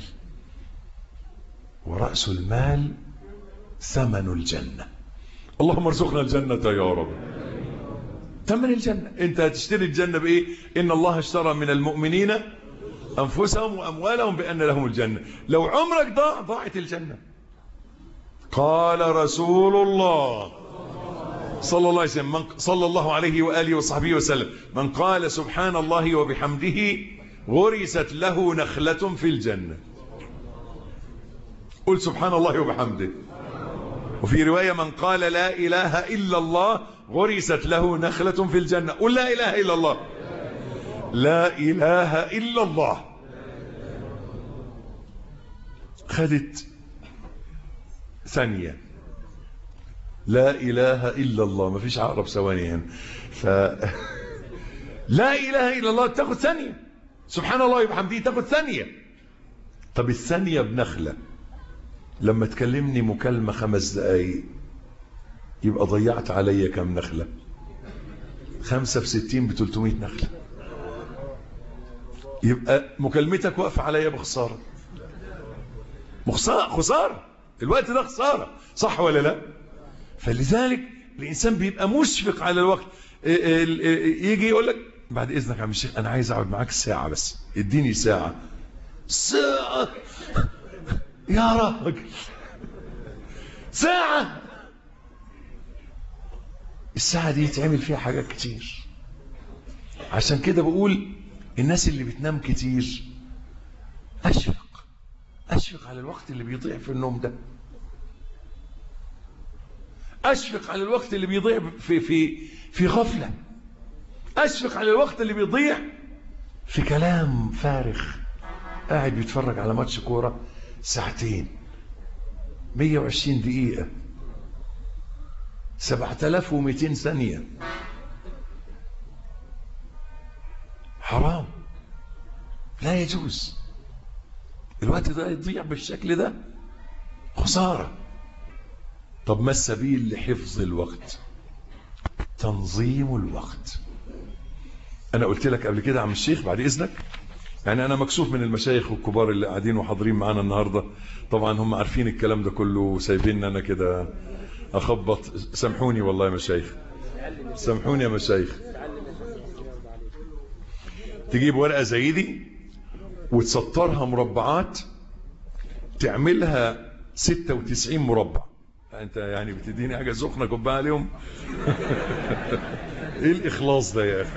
ورأس المال ثمن الجنة اللهم ارزقنا الجنة يا رب ثمن الجنة انت هتشتري الجنة بايه ان الله اشترى من المؤمنين انفسهم واموالهم بان لهم الجنة لو عمرك ضاع ضاعت الجنة قال رسول الله صلى الله عليه وسلم من صلى الله عليه وآله وصحبه وسلم من قال سبحان الله وبحمده غرست له نخلة في الجنة قل سبحان الله وبحمده وفي رواية من قال لا إله إلا الله غرست له نخلة في الجنة قل لا إله إلا الله لا إله إلا الله خدت ثانية لا إله إلا الله ما فيش عقرب ثواني هنا ف... لا إله إلا الله تاخد ثانية سبحان الله وبحمده تاخد ثانية طب الثانية بنخلة لما تكلمني مكالمة خمس دقايق يبقى ضيعت عليا كم نخلة خمسة في ستين بتلتمية نخلة يبقى مكالمتك واقفة عليا بخسارة خسارة خسارة الوقت ده خسارة صح ولا لا فلذلك الإنسان بيبقى مشفق على الوقت يجي يقول لك بعد إذنك يا عم الشيخ أنا عايز أقعد معاك ساعة بس اديني ساعة ساعة يا راجل ساعة الساعة دي يتعمل فيها حاجات كتير عشان كده بقول الناس اللي بتنام كتير أشفق أشفق على الوقت اللي بيضيع في النوم ده أشفق على الوقت اللي بيضيع في في في غفلة أشفق على الوقت اللي بيضيع في كلام فارغ قاعد بيتفرج على ماتش كورة ساعتين 120 دقيقة 7200 ثانية حرام لا يجوز الوقت ده يضيع بالشكل ده خسارة طب ما السبيل لحفظ الوقت تنظيم الوقت انا قلت لك قبل كده يا عم الشيخ بعد اذنك يعني انا مكسوف من المشايخ الكبار اللي قاعدين وحاضرين معانا النهارده طبعا هم عارفين الكلام ده كله وسايبين انا كده اخبط سامحوني والله يا مشايخ سامحوني يا مشايخ تجيب ورقه زي دي وتسطرها مربعات تعملها 96 مربع انت يعني بتديني حاجه سخنه كوبايه عليهم ايه الاخلاص ده يا اخي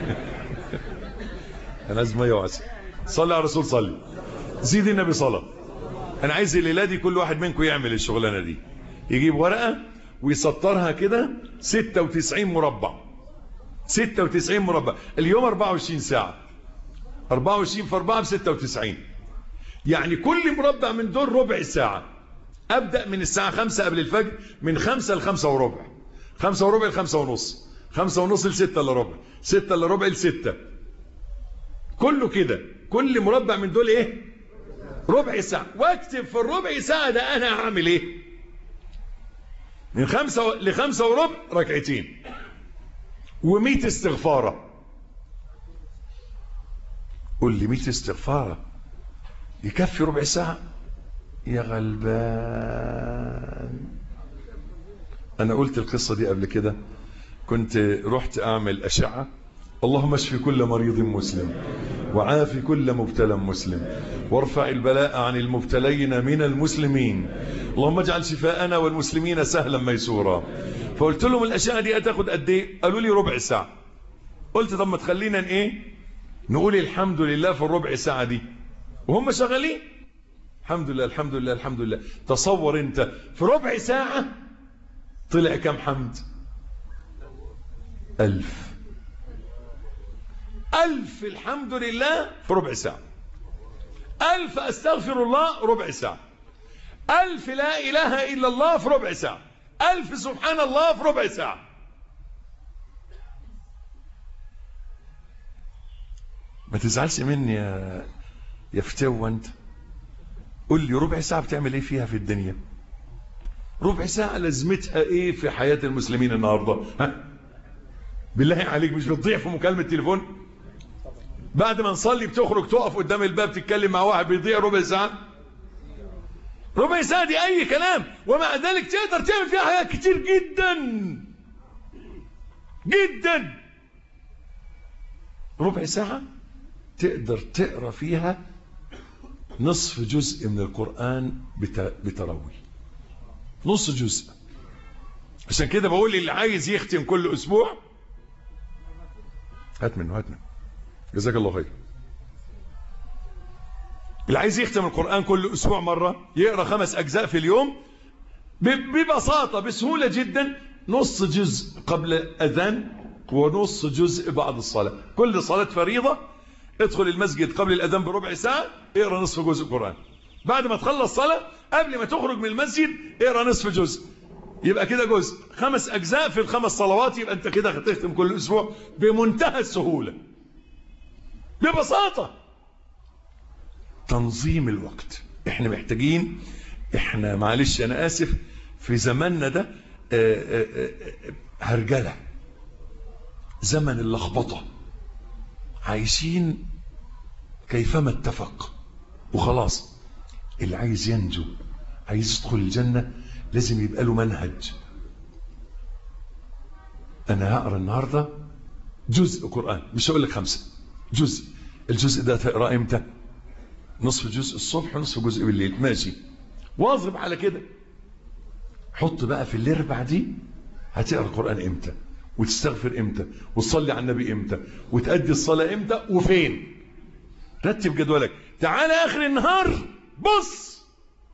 انا عايز ميه وعسل صلي على الرسول صلي زيد النبي صلاه انا عايز الليله دي كل واحد منكم يعمل الشغلانه دي يجيب ورقه ويسطرها كده 96 مربع 96 مربع اليوم 24 ساعه 24 في 4 ب 96 يعني كل مربع من دول ربع ساعه ابدا من الساعه 5 قبل الفجر من 5 ل 5 وربع 5 وربع ل 5 ونص 5 ونص ل 6 الا ربع 6 الا ربع ل 6 كله كده كل مربع من دول ايه ربع ساعه واكتب في الربع ساعه ده انا هعمل ايه من خمسة لخمسة وربع ركعتين ومية استغفارة قول لي مية استغفارة يكفي ربع ساعة يا غلبان أنا قلت القصة دي قبل كده كنت رحت أعمل أشعة اللهم اشف كل مريض مسلم وعافي كل مبتلى مسلم وارفع البلاء عن المبتلين من المسلمين اللهم اجعل شفاءنا والمسلمين سهلا ميسورا فقلت لهم الأشعة دي هتاخد قد ايه قالوا لي ربع ساعة قلت طب ما تخلينا ايه نقول الحمد لله في الربع ساعة دي وهم شغالين الحمد لله الحمد لله الحمد لله تصور انت في ربع ساعة طلع كم حمد ألف ألف الحمد لله في ربع ساعة ألف أستغفر الله ربع ساعة ألف لا إله إلا الله في ربع ساعة ألف سبحان الله في ربع ساعة ما تزعلش مني يا يا فتوة أنت قول لي ربع ساعة بتعمل إيه فيها في الدنيا ربع ساعة لازمتها إيه في حياة المسلمين النهاردة ها بالله عليك مش بتضيع في مكالمة تليفون بعد ما نصلي بتخرج تقف قدام الباب تتكلم مع واحد بيضيع ربع ساعة ربع ساعة دي أي كلام ومع ذلك تقدر تعمل فيها حاجات كتير جدا جدا ربع ساعة تقدر تقرأ فيها نصف جزء من القرآن بتروي نص جزء عشان كده بقول اللي عايز يختم كل أسبوع هات منه هات منه جزاك الله خير اللي عايز يختم القرآن كل أسبوع مرة يقرأ خمس أجزاء في اليوم ببساطة بسهولة جدا نص جزء قبل أذان ونص جزء بعد الصلاة كل صلاة فريضة ادخل المسجد قبل الأذان بربع ساعة اقرأ نصف جزء قرآن بعد ما تخلص صلاة قبل ما تخرج من المسجد اقرأ نصف جزء يبقى كده جزء خمس أجزاء في الخمس صلوات يبقى أنت كده هتختم كل أسبوع بمنتهى السهولة ببساطة تنظيم الوقت احنا محتاجين احنا معلش انا اسف في زماننا ده آآ آآ هرجلة زمن اللخبطة عايشين كيفما اتفق وخلاص اللي عايز ينجو عايز يدخل الجنة لازم يبقى له منهج انا هقرا النهارده جزء قران مش هقول لك خمسه جزء الجزء ده تقرا امتى نصف جزء الصبح ونصف جزء بالليل ماشي واظب على كده حط بقى في الاربع دي هتقرا القران امتى وتستغفر امتى وتصلي على النبي امتى وتأدي الصلاه امتى وفين رتب جدولك تعالى اخر النهار بص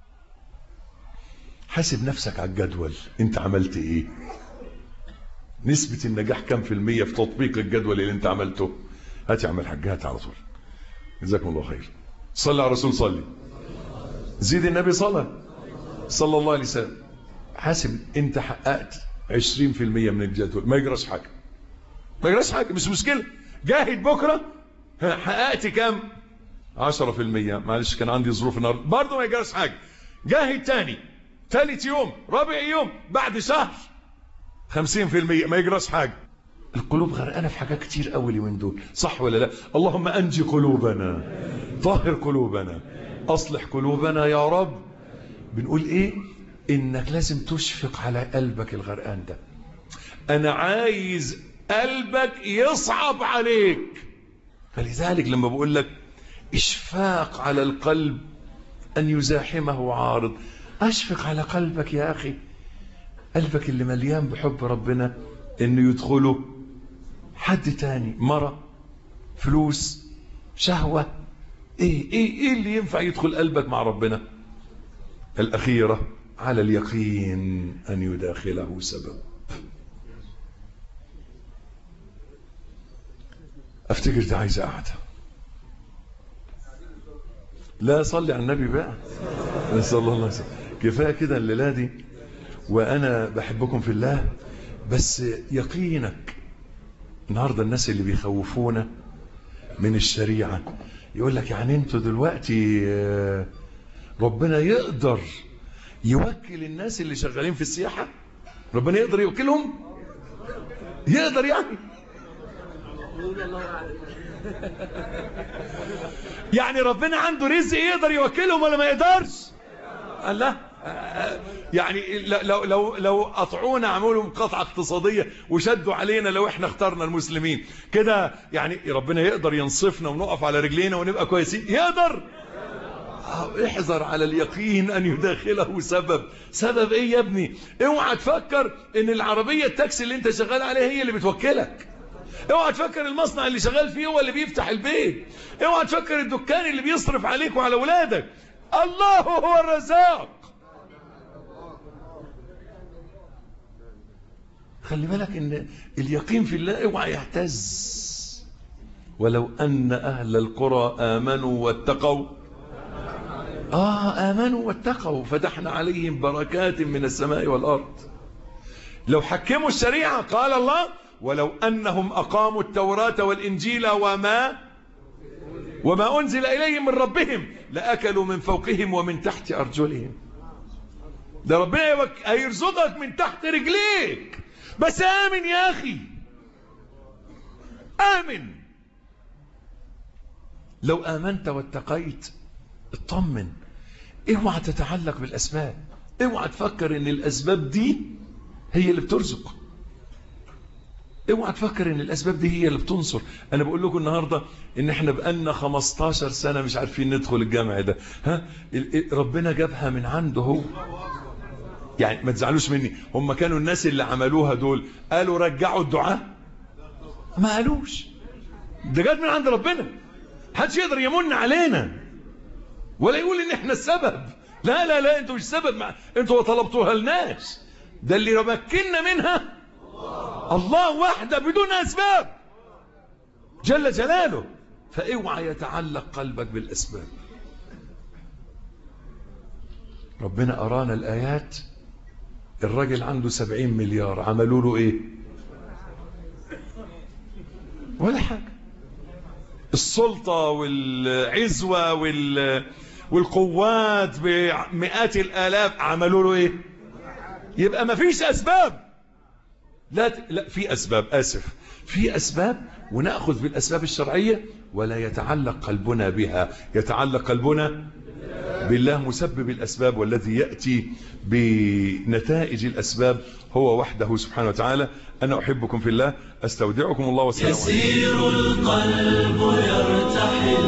حاسب نفسك على الجدول انت عملت ايه نسبة النجاح كم في المية في تطبيق الجدول اللي انت عملته هات يا عم الحاج هات على طول جزاكم الله خير صلي على الرسول صلي زيد النبي صلى صلى الله عليه وسلم حاسب انت حققت 20% من الجدول ما يجراش حاجة ما يجراش حاجة مش مشكلة جاهد بكرة ها، حققت كام 10% معلش كان عندي ظروف النهارده برضه ما يجراش حاجة جاهد تاني ثالث يوم رابع يوم بعد شهر 50% ما يجراش حاجة القلوب غرقانة في حاجات كتير قوي اليومين دول صح ولا لا اللهم أنجي قلوبنا طهر قلوبنا أصلح قلوبنا يا رب بنقول إيه إنك لازم تشفق على قلبك الغرقان ده أنا عايز قلبك يصعب عليك فلذلك لما بقول لك إشفاق على القلب أن يزاحمه عارض أشفق على قلبك يا أخي قلبك اللي مليان بحب ربنا انه يدخله حد تاني مرة فلوس شهوة ايه ايه ايه اللي ينفع يدخل قلبك مع ربنا الاخيرة على اليقين ان يداخله سبب افتكر دي عايزة قعدة لا صلي على النبي بقى نسأل الله الله يسلمك. كفاية كده الليلة دي وأنا بحبكم في الله بس يقينك النهاردة الناس اللي بيخوفونا من الشريعة يقول لك يعني انتوا دلوقتي آه، ربنا يقدر يوكل الناس اللي شغالين في السياحة ربنا يقدر يوكلهم يقدر يعني يعني ربنا عنده رزق يقدر يوكلهم ولا ما يقدرش قال لا يعني لو لو لو قطعونا عملوا قطعه اقتصاديه وشدوا علينا لو احنا اخترنا المسلمين كده يعني ربنا يقدر ينصفنا ونقف على رجلينا ونبقى كويسين يقدر آه، احذر على اليقين ان يداخله سبب سبب ايه يا ابني اوعى تفكر ان العربيه التاكسي اللي انت شغال عليها هي اللي بتوكلك اوعى تفكر المصنع اللي شغال فيه هو اللي بيفتح البيت اوعى تفكر الدكان اللي بيصرف عليك وعلى اولادك الله هو الرزاق خلي بالك ان اليقين في الله اوعى يهتز ولو ان اهل القرى امنوا واتقوا اه امنوا واتقوا فتحنا عليهم بركات من السماء والارض لو حكموا الشريعه قال الله ولو انهم اقاموا التوراه والانجيل وما وما انزل اليهم من ربهم لاكلوا من فوقهم ومن تحت ارجلهم ده ربنا يوك- هيرزقك من تحت رجليك بس آمن يا أخي آمن لو آمنت واتقيت اطمن اوعى تتعلق بالأسباب اوعى تفكر ان الأسباب دي هي اللي بترزق اوعى تفكر ان الأسباب دي هي اللي بتنصر انا بقول لكم النهاردة ان احنا بقالنا 15 سنة مش عارفين ندخل الجامع ده ها ال- ال- ربنا جابها من عنده هو يعني ما تزعلوش مني هم كانوا الناس اللي عملوها دول قالوا رجعوا الدعاء ما قالوش ده جت من عند ربنا محدش يقدر يمن علينا ولا يقول ان احنا السبب لا لا لا انتوا مش السبب ما انتوا طلبتوها لناس ده اللي مكنا منها الله وحده بدون اسباب جل جلاله فاوعى يتعلق قلبك بالاسباب ربنا أرانا الآيات الراجل عنده سبعين مليار عملوا له إيه ولا حاجة السلطة والعزوة وال والقوات بمئات الآلاف عملوا له إيه يبقى ما فيش أسباب لا ت... لا في أسباب آسف في أسباب ونأخذ بالأسباب الشرعية ولا يتعلق قلبنا بها يتعلق قلبنا بالله مسبب الأسباب والذي يأتي بنتائج الأسباب هو وحده سبحانه وتعالى أنا أحبكم في الله أستودعكم الله والسلام عليكم يسير القلب يرتحل